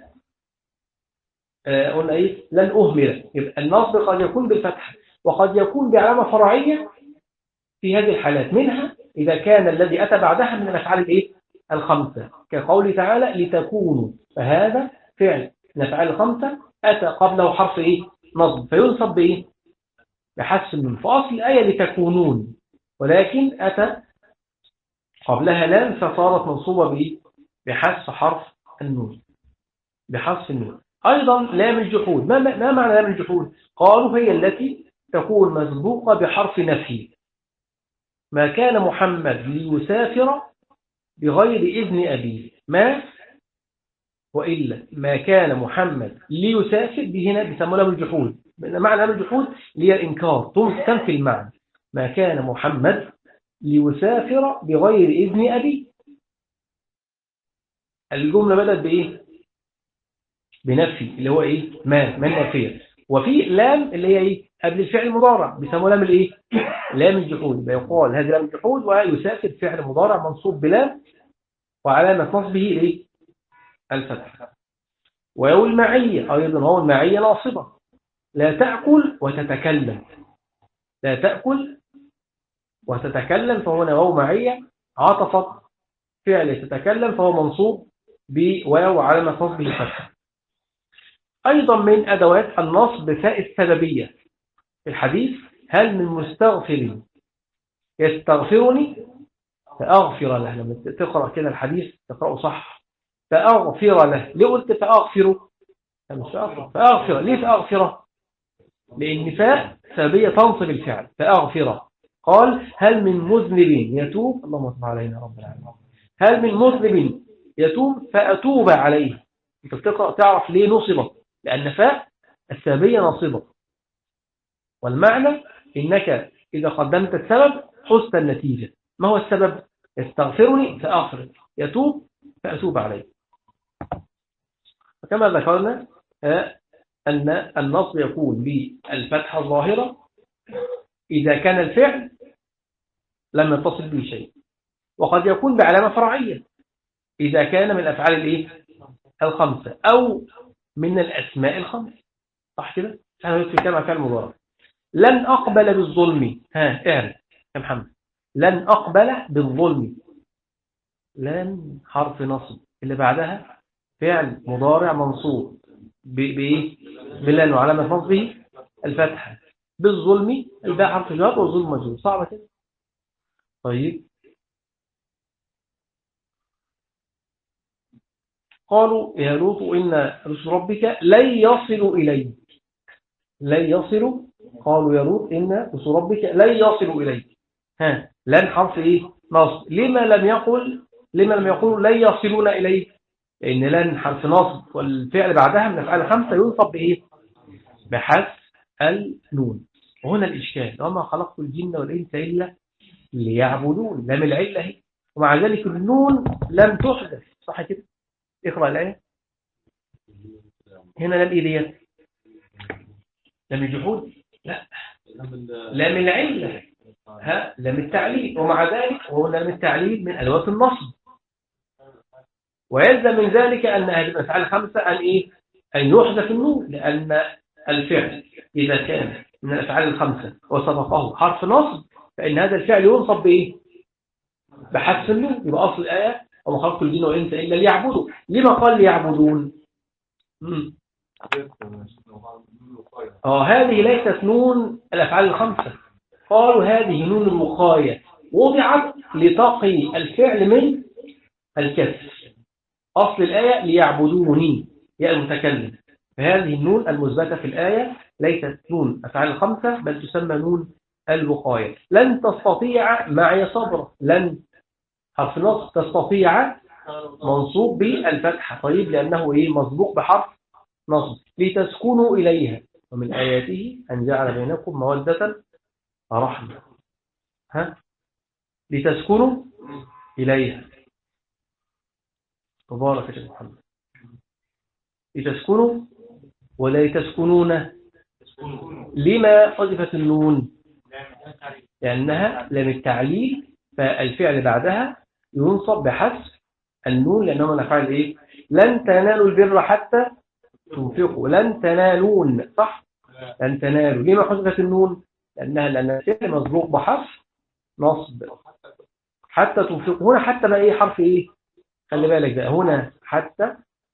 آه قلنا إيه لن أهمل يبقى النصب قد يكون بالفتح وقد يكون بعلامة فرعية في هذه الحالات منها إذا كان الذي أتى بعدها من الأفعال الإيه الخمسة كقوله تعالى لتكونوا فهذا فعل من الأفعال الخمسة أتى قبله حرف إيه نصب فينصب بإيه بحذف من فأصل الآية لتكونون ولكن أتى قبلها لام فصارت منصوبة بإيه بحذف حرف النون بحذف النون أيضا لام الجحود ما, ما معنى لام الجحود قالوا هي التي تكون مسبوقة بحرف نفي ما كان محمد ليسافر بغير إذن أبيه ما وإلا ما كان محمد ليسافر به هنا بيسموه لام الجحود معنى لام الجحود اللي هي الإنكار تنفي المعنى ما كان محمد ليسافر بغير إذن أبيه الجملة بدأت بإيه بنفي اللي هو إيه ما ما النافية وفي لام اللي هي إيه قبل الفعل المضارع بيسموه لام الإيه لام الجحود بيقال هذا لام الجحود ويسافر فعل مضارع منصوب بلام وعلامة نصبه إيه الفتح ويو المعية أيضا هو المعية ناصبة لا تأكل وتتكلم لا تأكل وتتكلم فهو واو معية عطفت فعل تتكلم فهو منصوب بواو علامة نصبه الفتح أيضا من أدوات النصب فاء السببية في الحديث هل من مستغفر يستغفرني فأغفر له لما تقرأ كده الحديث تقرأه صح فأغفر له ليه قلت فأغفره فأغفر ليه فأغفره لأن فاء سببية تنصب الفعل فأغفره قال هل من مذنب يتوب اللهم صل علينا رب العالمين هل من مذنب يتوب فأتوب عليه انت بتقرأ تعرف ليه نصبت لأن فاء السببية نصبة والمعنى إنك إذا قدمت السبب حسن النتيجة ما هو السبب يستغفرني فأغفر يتوب فأتوب عليه وكما ذكرنا أن النصب يكون بالفتحة الظاهرة إذا كان الفعل لم يتصل به شيء وقد يكون بعلامة فرعية إذا كان من الأفعال الإيه؟ الخمسة أو من الأسماء الخمسة صح كده؟ أنا في كلمة فعل مضارع لن أقبل بالظلم ها اعرف يا محمد لن أقبل بالظلم لن حرف نصب اللي بعدها فعل مضارع منصوب بإيه؟ بلن وعلامة نصبه الفتحة بالظلم الباء حرف جواب والظلم مجرور صعبة كده طيب قالوا يا لوط إن رسل ربك لن يصلوا إليك لن يصلوا قالوا يا لوط إن رسل ربك لن يصلوا إليك ها لن حرف إيه نصب لما لم يقل لما لم يقول لن يصلون إليك لأن لن حرف نصب والفعل بعدها من أفعال خمسة ينصب بإيه بحذف النون وهنا الإشكال وما خلقت الجن والإنس إلا ليعبدون لم العلة هي ومع ذلك النون لم تحدث صح كده اقرأ الآية هنا لم إيه لم الجحود لا لم العلة ها لم التعليل ومع ذلك هو لم التعليل من ألوات النصب ويلزم من ذلك أن هذه الأفعال الخمسة أن إيه أن يحذف النون لأن الفعل إذا كان من الأفعال الخمسة وسبقه حرف نصب فإن هذا الفعل ينصب بإيه بحذف النون يبقى أصل الآية وما خلق الجن والإنس إلا ليعبدوا لما قال ليعبدون اه هذه ليست نون الأفعال الخمسة قالوا هذه نون الوقاية وضعت لتقي الفعل من الكسر أصل الآية ليعبدوني يا المتكلم فهذه النون المثبتة في الآية ليست نون أفعال الخمسة بل تسمى نون الوقاية لن تستطيع معي صبرا لن حرف نص تستطيع منصوب بالفتحة طيب لأنه إيه مسبوق بحرف نصب لتسكنوا إليها ومن آياته أن جعل بينكم مودة رحمة ها لتسكنوا إليها تبارك يا محمد لتسكنوا ولا لتسكنون لما حذفت النون لأنها لم التعليل فالفعل بعدها ينصب بحذف النون لأنه من أفعال إيه لن تنالوا البر حتى تنفقوا لن تنالون صح لن تنالوا لما حذفت النون لأنها لأن الفعل مسبوق بحرف نصب حتى تنفقوا هنا حتى بقى إيه حرف إيه خلي بالك بقى هنا حتى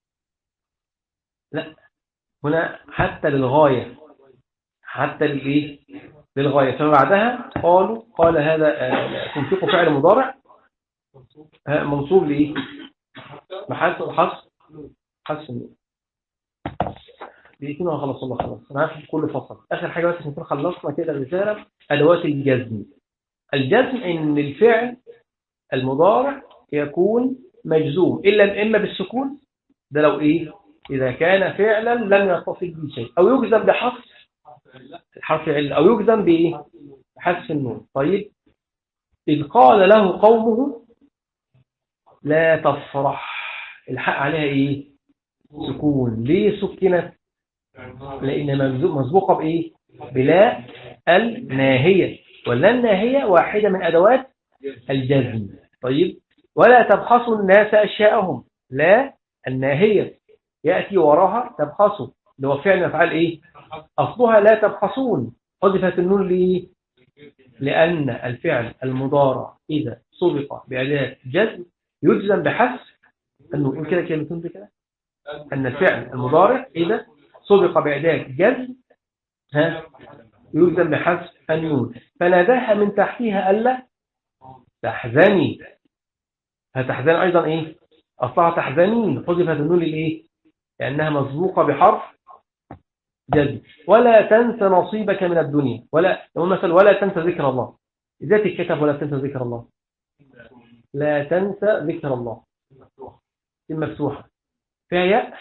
لا هنا حتى للغاية حتى للإيه للغاية فما بعدها قالوا قال هذا تنفق فعل مضارع منصوب لإيه محل الحصر حسن دقيقتين وخلص الله خلاص انا عارف كل فصل اخر حاجه بس نكون خلصنا كده الرساله ادوات الجزم الجزم ان الفعل المضارع يكون مجزوم الا اما بالسكون ده لو ايه اذا كان فعلا لم يتصل به شيء او يجزم بحرف حرف عله او يجزم بايه بحذف النون طيب اذ قال له قومه لا تفرح الحق عليها ايه سكون ليه سكنت لان مسبوقه بايه بلا الناهيه ولا الناهيه واحده من ادوات الجزم طيب ولا تبخسوا الناس اشياءهم لا الناهيه ياتي وراها تبخسوا اللي هو فعل افعال ايه اصلها لا تبخسون حذفت النون ليه لان الفعل المضارع اذا سبق باداه جزم يجزم بحذف النون كده كلمتين بكده ان الفعل المضارع اذا سبق بأداة جزم ها يجزم بحذف النون فناداها من تحتها ألا تحزني فتحزن أيضا إيه أصلها تحزنين حذفت النون للإيه لأنها مسبوقة بحرف جزم ولا تنسى نصيبك من الدنيا ولا مثلا ولا تنسى ذكر الله ذات الكتاب ولا تنسى ذكر الله لا تنسى ذكر الله المفتوحة فيها ياء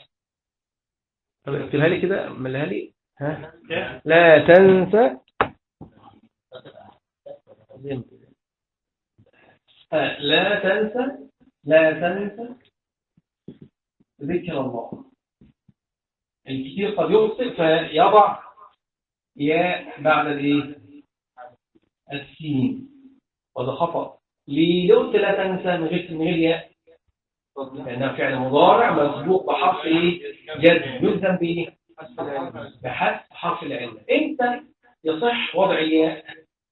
طب اكتبها لي كده ملها لي ها لا تنسى لا تنسى لا تنسى ذكر الله الكثير قد يخطئ فيضع ياء بعد الايه السين وده خطأ ليه قلت لا تنسى من غير من غير ياء لأنها فعل مضارع مسبوق بحرف ايه جزم يلزم بايه بحذف حرف العله امتى يصح وضع الياء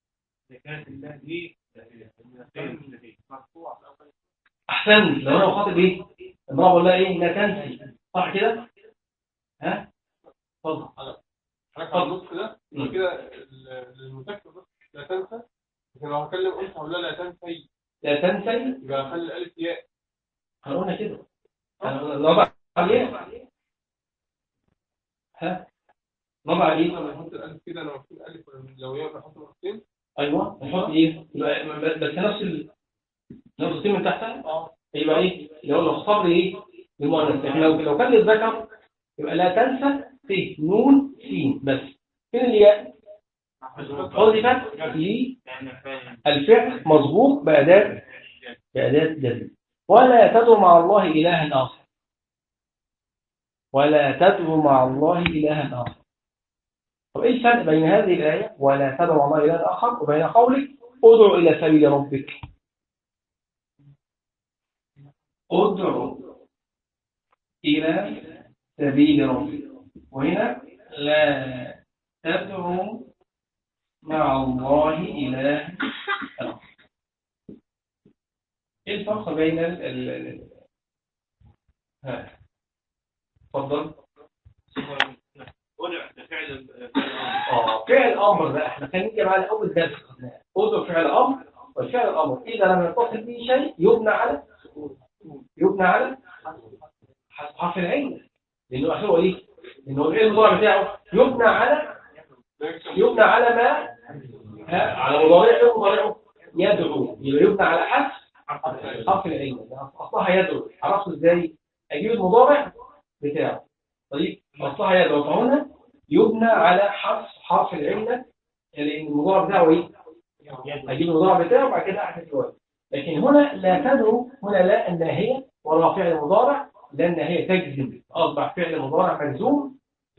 احسن لو انا بخاطب ايه امراه بقول لها ايه لا تنسي صح كده ها اتفضل حضرتك كده كده للمذكر بس لا تنسى لكن لو هكلم انثى هقول لها لا تنسي لا تنسي يبقى اخلي الالف ياء هنقولها كده لو بقى الياء ها نضع ايه لما نحط الالف كده لو مكتوب الف لو هي بنحط نقطتين ايوه نحط ايه يبقى بس نفس ال... نقطتين من تحتها اه يبقى ايه لو لو خطب ايه بالمؤنث لكن لو لو كان للذكر يبقى لا تنسى ت نون سين بس فين الياء حذفت في الفعل مسبوق بأداة بأداة جزم ولا تدعو مع الله إلها آخر ولا تدعو مع الله إلها آخر طب إيه الفرق بين هذه الآية ولا تدعو مع الله إلها آخر وبين قولك ادعو إلى سبيل ربك ادعو إلى سبيل ربك وهنا لا تدعو مع الله إله آخر ايه الفرق بين ال ال ال- ها اتفضل اه فعل امر بقى احنا كان نيجي على اول درس خدناه خذوا فعل امر والفعل الامر اذا لم يتصل به شيء يبنى على يبنى على حرف العين لانه اخره ايه؟ لانه الفعل المضارع بتاعه يبنى على يبنى على ما ها على مضارع ايه مضارعه يدعو يبقى يبنى على حذف حرف العين اصلها يدعو عرفت ازاي اجيب المضارع بتاعه طيب اصلها يدعو فهنا يبنى على حرف حرف العله لان المضارع بتاعه ايه اجيب المضارع بتاعه وبعد كده احذف الواو لكن هنا لا تدعو هنا لا الناهيه ولا فعل مضارع لا الناهيه تجزم اصبح فعل مضارع مجزوم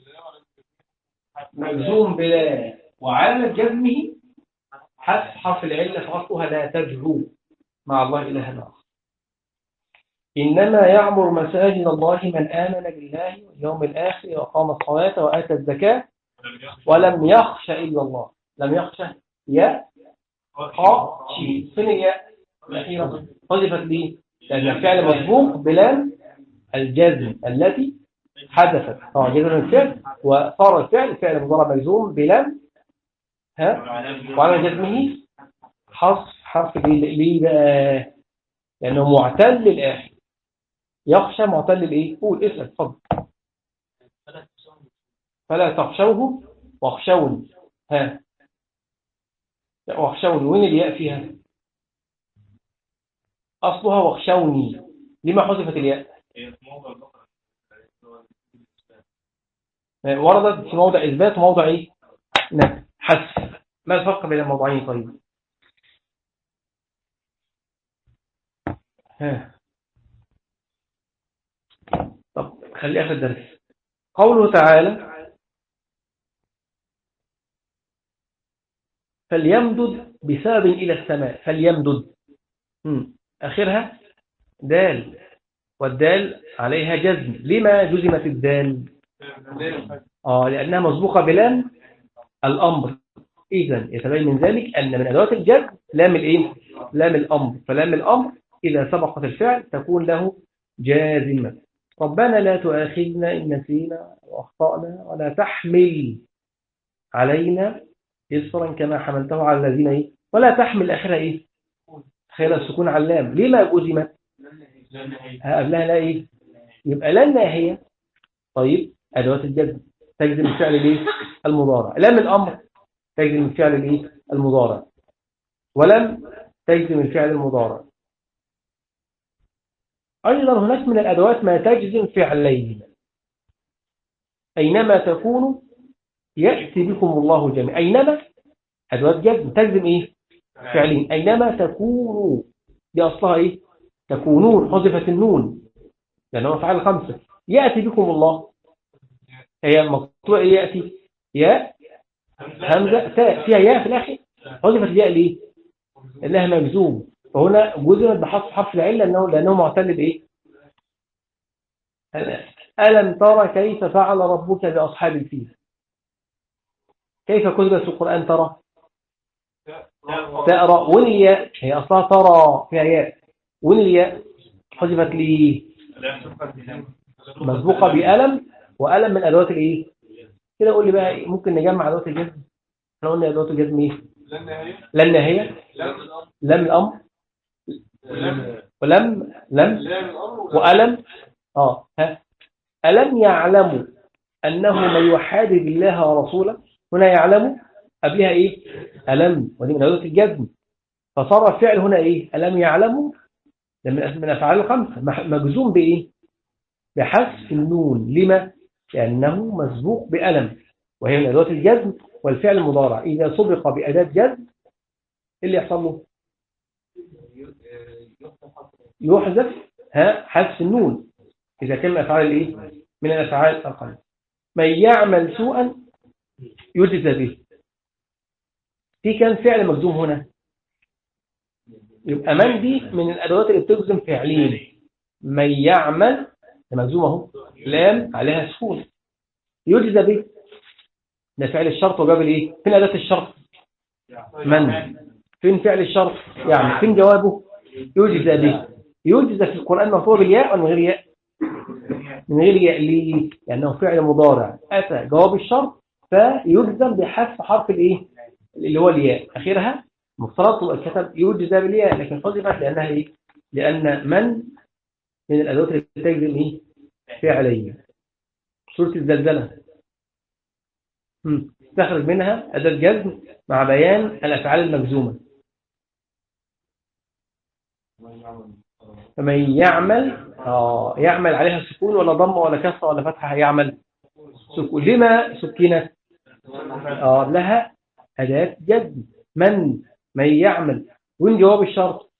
مجزوم بلا وعلى جزمه حذف حرف العله فاصلها لا تدعو مع الله إلها آخر إنما يعمر مساجد الله من آمن بالله واليوم الآخر وقام الصلاة وآتى الزكاة ولم يخش إلا الله لم يخش يا خاشي فين الياء الأخيرة حذفت ليه لأن الفعل مسبوق بلام الجزم التي حدثت اه جزم الفعل وصار الفعل فعل مضارع مجزوم بلام ها وعلى جزمه حرف حرف ليه ليه بقى لانه معتل الاخر يخشى معتل الايه قول اسال اتفضل فلا تخشوه واخشوني ها لا واخشوني وين الياء فيها اصلها واخشوني لما حذفت الياء وردت في موضع اثبات وموضع ايه نفي حذف ما الفرق بين الموضعين طيب ها. طب خلي آخر درس قوله تعالى فليمدد بسبب إلى السماء فليمدد مم. آخرها دال والدال عليها جزم لما جزمت الدال آه لأنها مسبوقة بلام الأمر إذا يتبين من ذلك أن من أدوات الجزم لام الإيه؟ لام الأمر فلام الأمر إذا سبقت الفعل تكون له جازمة ربنا لا تؤاخذنا إن نسينا وأخطأنا ولا تحمل علينا إصرا كما حملته على الذين إيه ولا تحمل آخرها إيه خير السكون على اللام لما جزمت قبلها لا إيه يبقى لا الناهية طيب أدوات الجزم تجزم الفعل الإيه المضارع لام الأمر تجزم الفعل الإيه المضارع ولم تجزم الفعل المضارع أيضا هناك من الأدوات ما تجزم فعلين أينما تكونوا يأتي بكم الله جميعا أينما أدوات جزم تجزم إيه فعلين أينما تكونوا دي أصلها إيه تكونون حذفت النون لأنه فعل خمسة يأتي بكم الله هي مقطوع إيه يأتي يا همزة تاء فيها ياء في الآخر حذفت الياء ليه لأنها مجزوم فهنا جزمت بحذف حرف العله لانه لانه معتل بايه الم ترى كيف فعل ربك باصحاب الفيل كيف كتبت في القران ترى ترى وين الياء هي اصلها ترى فيها ياء وين الياء حذفت ليه مسبوقه بالم والم من ادوات الايه كده قول لي بقى ممكن نجمع ادوات الجزم احنا قلنا ادوات الجزم ايه لا النهايه لم الامر ولم لم وألم اه ها ألم يعلموا أنه من يحادد الله ورسوله هنا يعلم قبلها إيه ألم ودي من أدوات الجزم فصار الفعل هنا إيه ألم يعلموا ده من من أفعال الخمسة مح- مجزوم بإيه بحذف النون لما لأنه مسبوق بألم وهي من أدوات الجزم والفعل المضارع إذا سبق بأداة جزم إيه اللي يحصل له يحذف ها حذف النون إذا كان من أفعال الإيه من الأفعال الخمسة من يعمل سوءا يجزى به في كان فعل مجزوم هنا يبقى من دي من الأدوات اللي بتجزم فعلين من يعمل ده مجزوم اهو لام عليها سكون يجزى به ده فعل الشرط وجاب الايه فين أداة الشرط من فين فعل الشرط يعني فين جوابه يجزى به يجزى في القرآن مكتوب بالياء ولا من غير ياء من غير ياء ليه لأنه فعل مضارع أتى جواب الشرط فيجزم بحذف حرف الايه اللي هو الياء اخرها مفترض تبقى الكتب يجزى بالياء لكن حذفت لانها ايه لان من من الادوات اللي بتجزم ايه فعليا سوره الزلزله هم. تخرج منها اداه جزم مع بيان الافعال المجزومه فمن يعمل آه يعمل عليها سكون ولا ضمه ولا كسره ولا فتحه يعمل سكون لما سكنت آه لها أداة جزم من من يعمل وين جواب الشرط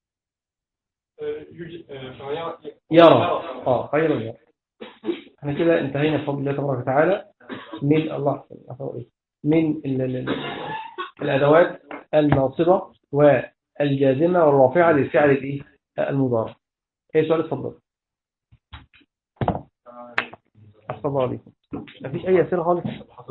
يرى اه خير يرى احنا كده انتهينا بفضل الله تبارك وتعالى من الله من ال- ال- ال- الأدوات الناصبة والجازمة والرافعة للفعل الايه المضارع ايه سؤال اتفضل السلام عليكم مفيش اي اسئله خالص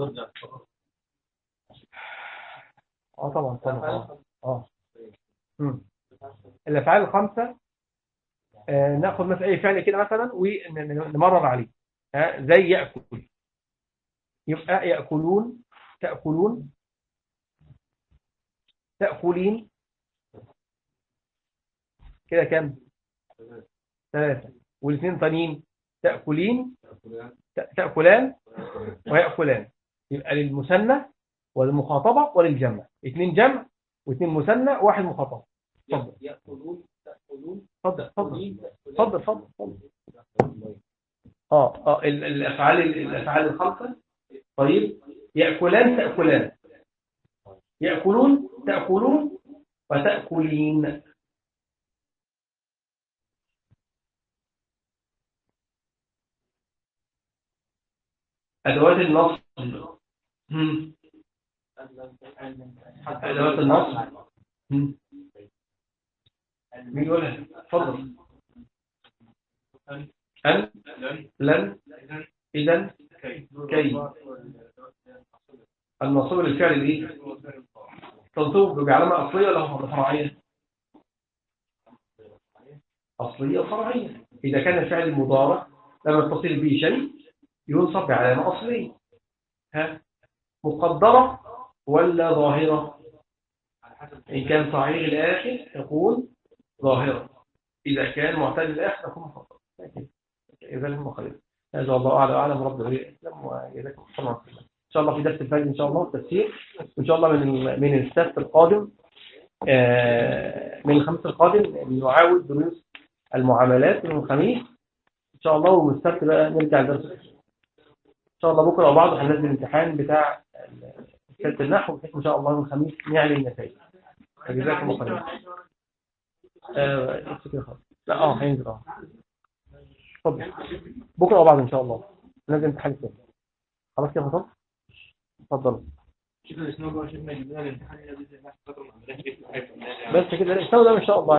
اه طبعا طبعا اه اه مم. الافعال الخمسه آه ناخد مثلا اي فعل كده مثلا ونمرر عليه ها زي ياكل يبقى ياكلون تاكلون تاكلين كده كام ثلاثه والاثنين تانيين تاكلين ت- تاكلان وياكلان يبقى للمثنى وللمخاطبه وللجمع اثنين جمع واثنين مثنى وواحد مخاطبه اتفضل يأكلون تأكلون اتفضل اتفضل اتفضل اتفضل اتفضل اه اه ال- الافعال الافعال الخمسه طيب ياكلان تاكلان ياكلون تاكلون وتاكلين ادوات النصب هم. ادوات النصب هم. مين يقولها اتفضل أن لن إذا كي النصب للفعل الايه تنصب بعلامة أصلية ولا فرعية أصلية وفرعية إذا كان الفعل المضارع لما يتصل به شيء ينصب بعلامة أصلية ها مقدرة ولا ظاهرة إن كان صحيح الآخر يكون ظاهرة إذا كان معتدل الآخر يكون مفضل إذا لهم خير هذا الله أعلى وأعلم رب العالمين وإذاكم خيرا إن شاء الله في درس الفجر إن شاء الله التفسير وإن شاء الله من ال- من السبت القادم آه، من الخميس القادم نعاود دروس المعاملات من الخميس إن شاء الله ومن السبت بقى نرجع لدرس الفجر. إن شاء الله بكرة وبعض هننزل الامتحان بتاع سلة النحو بحيث إن شاء الله من الخميس نعلن النتائج فجزاكم الله خيرا آه، كده خلاص. لا اه هينزل اه اتفضل بكره وبعد ان شاء الله لازم امتحان تاني خلاص كده فضل اتفضل شكرا لسنوبة وشكرا جدا للامتحان الذي سيحصل فترة من بس كده استوى ده ان شاء الله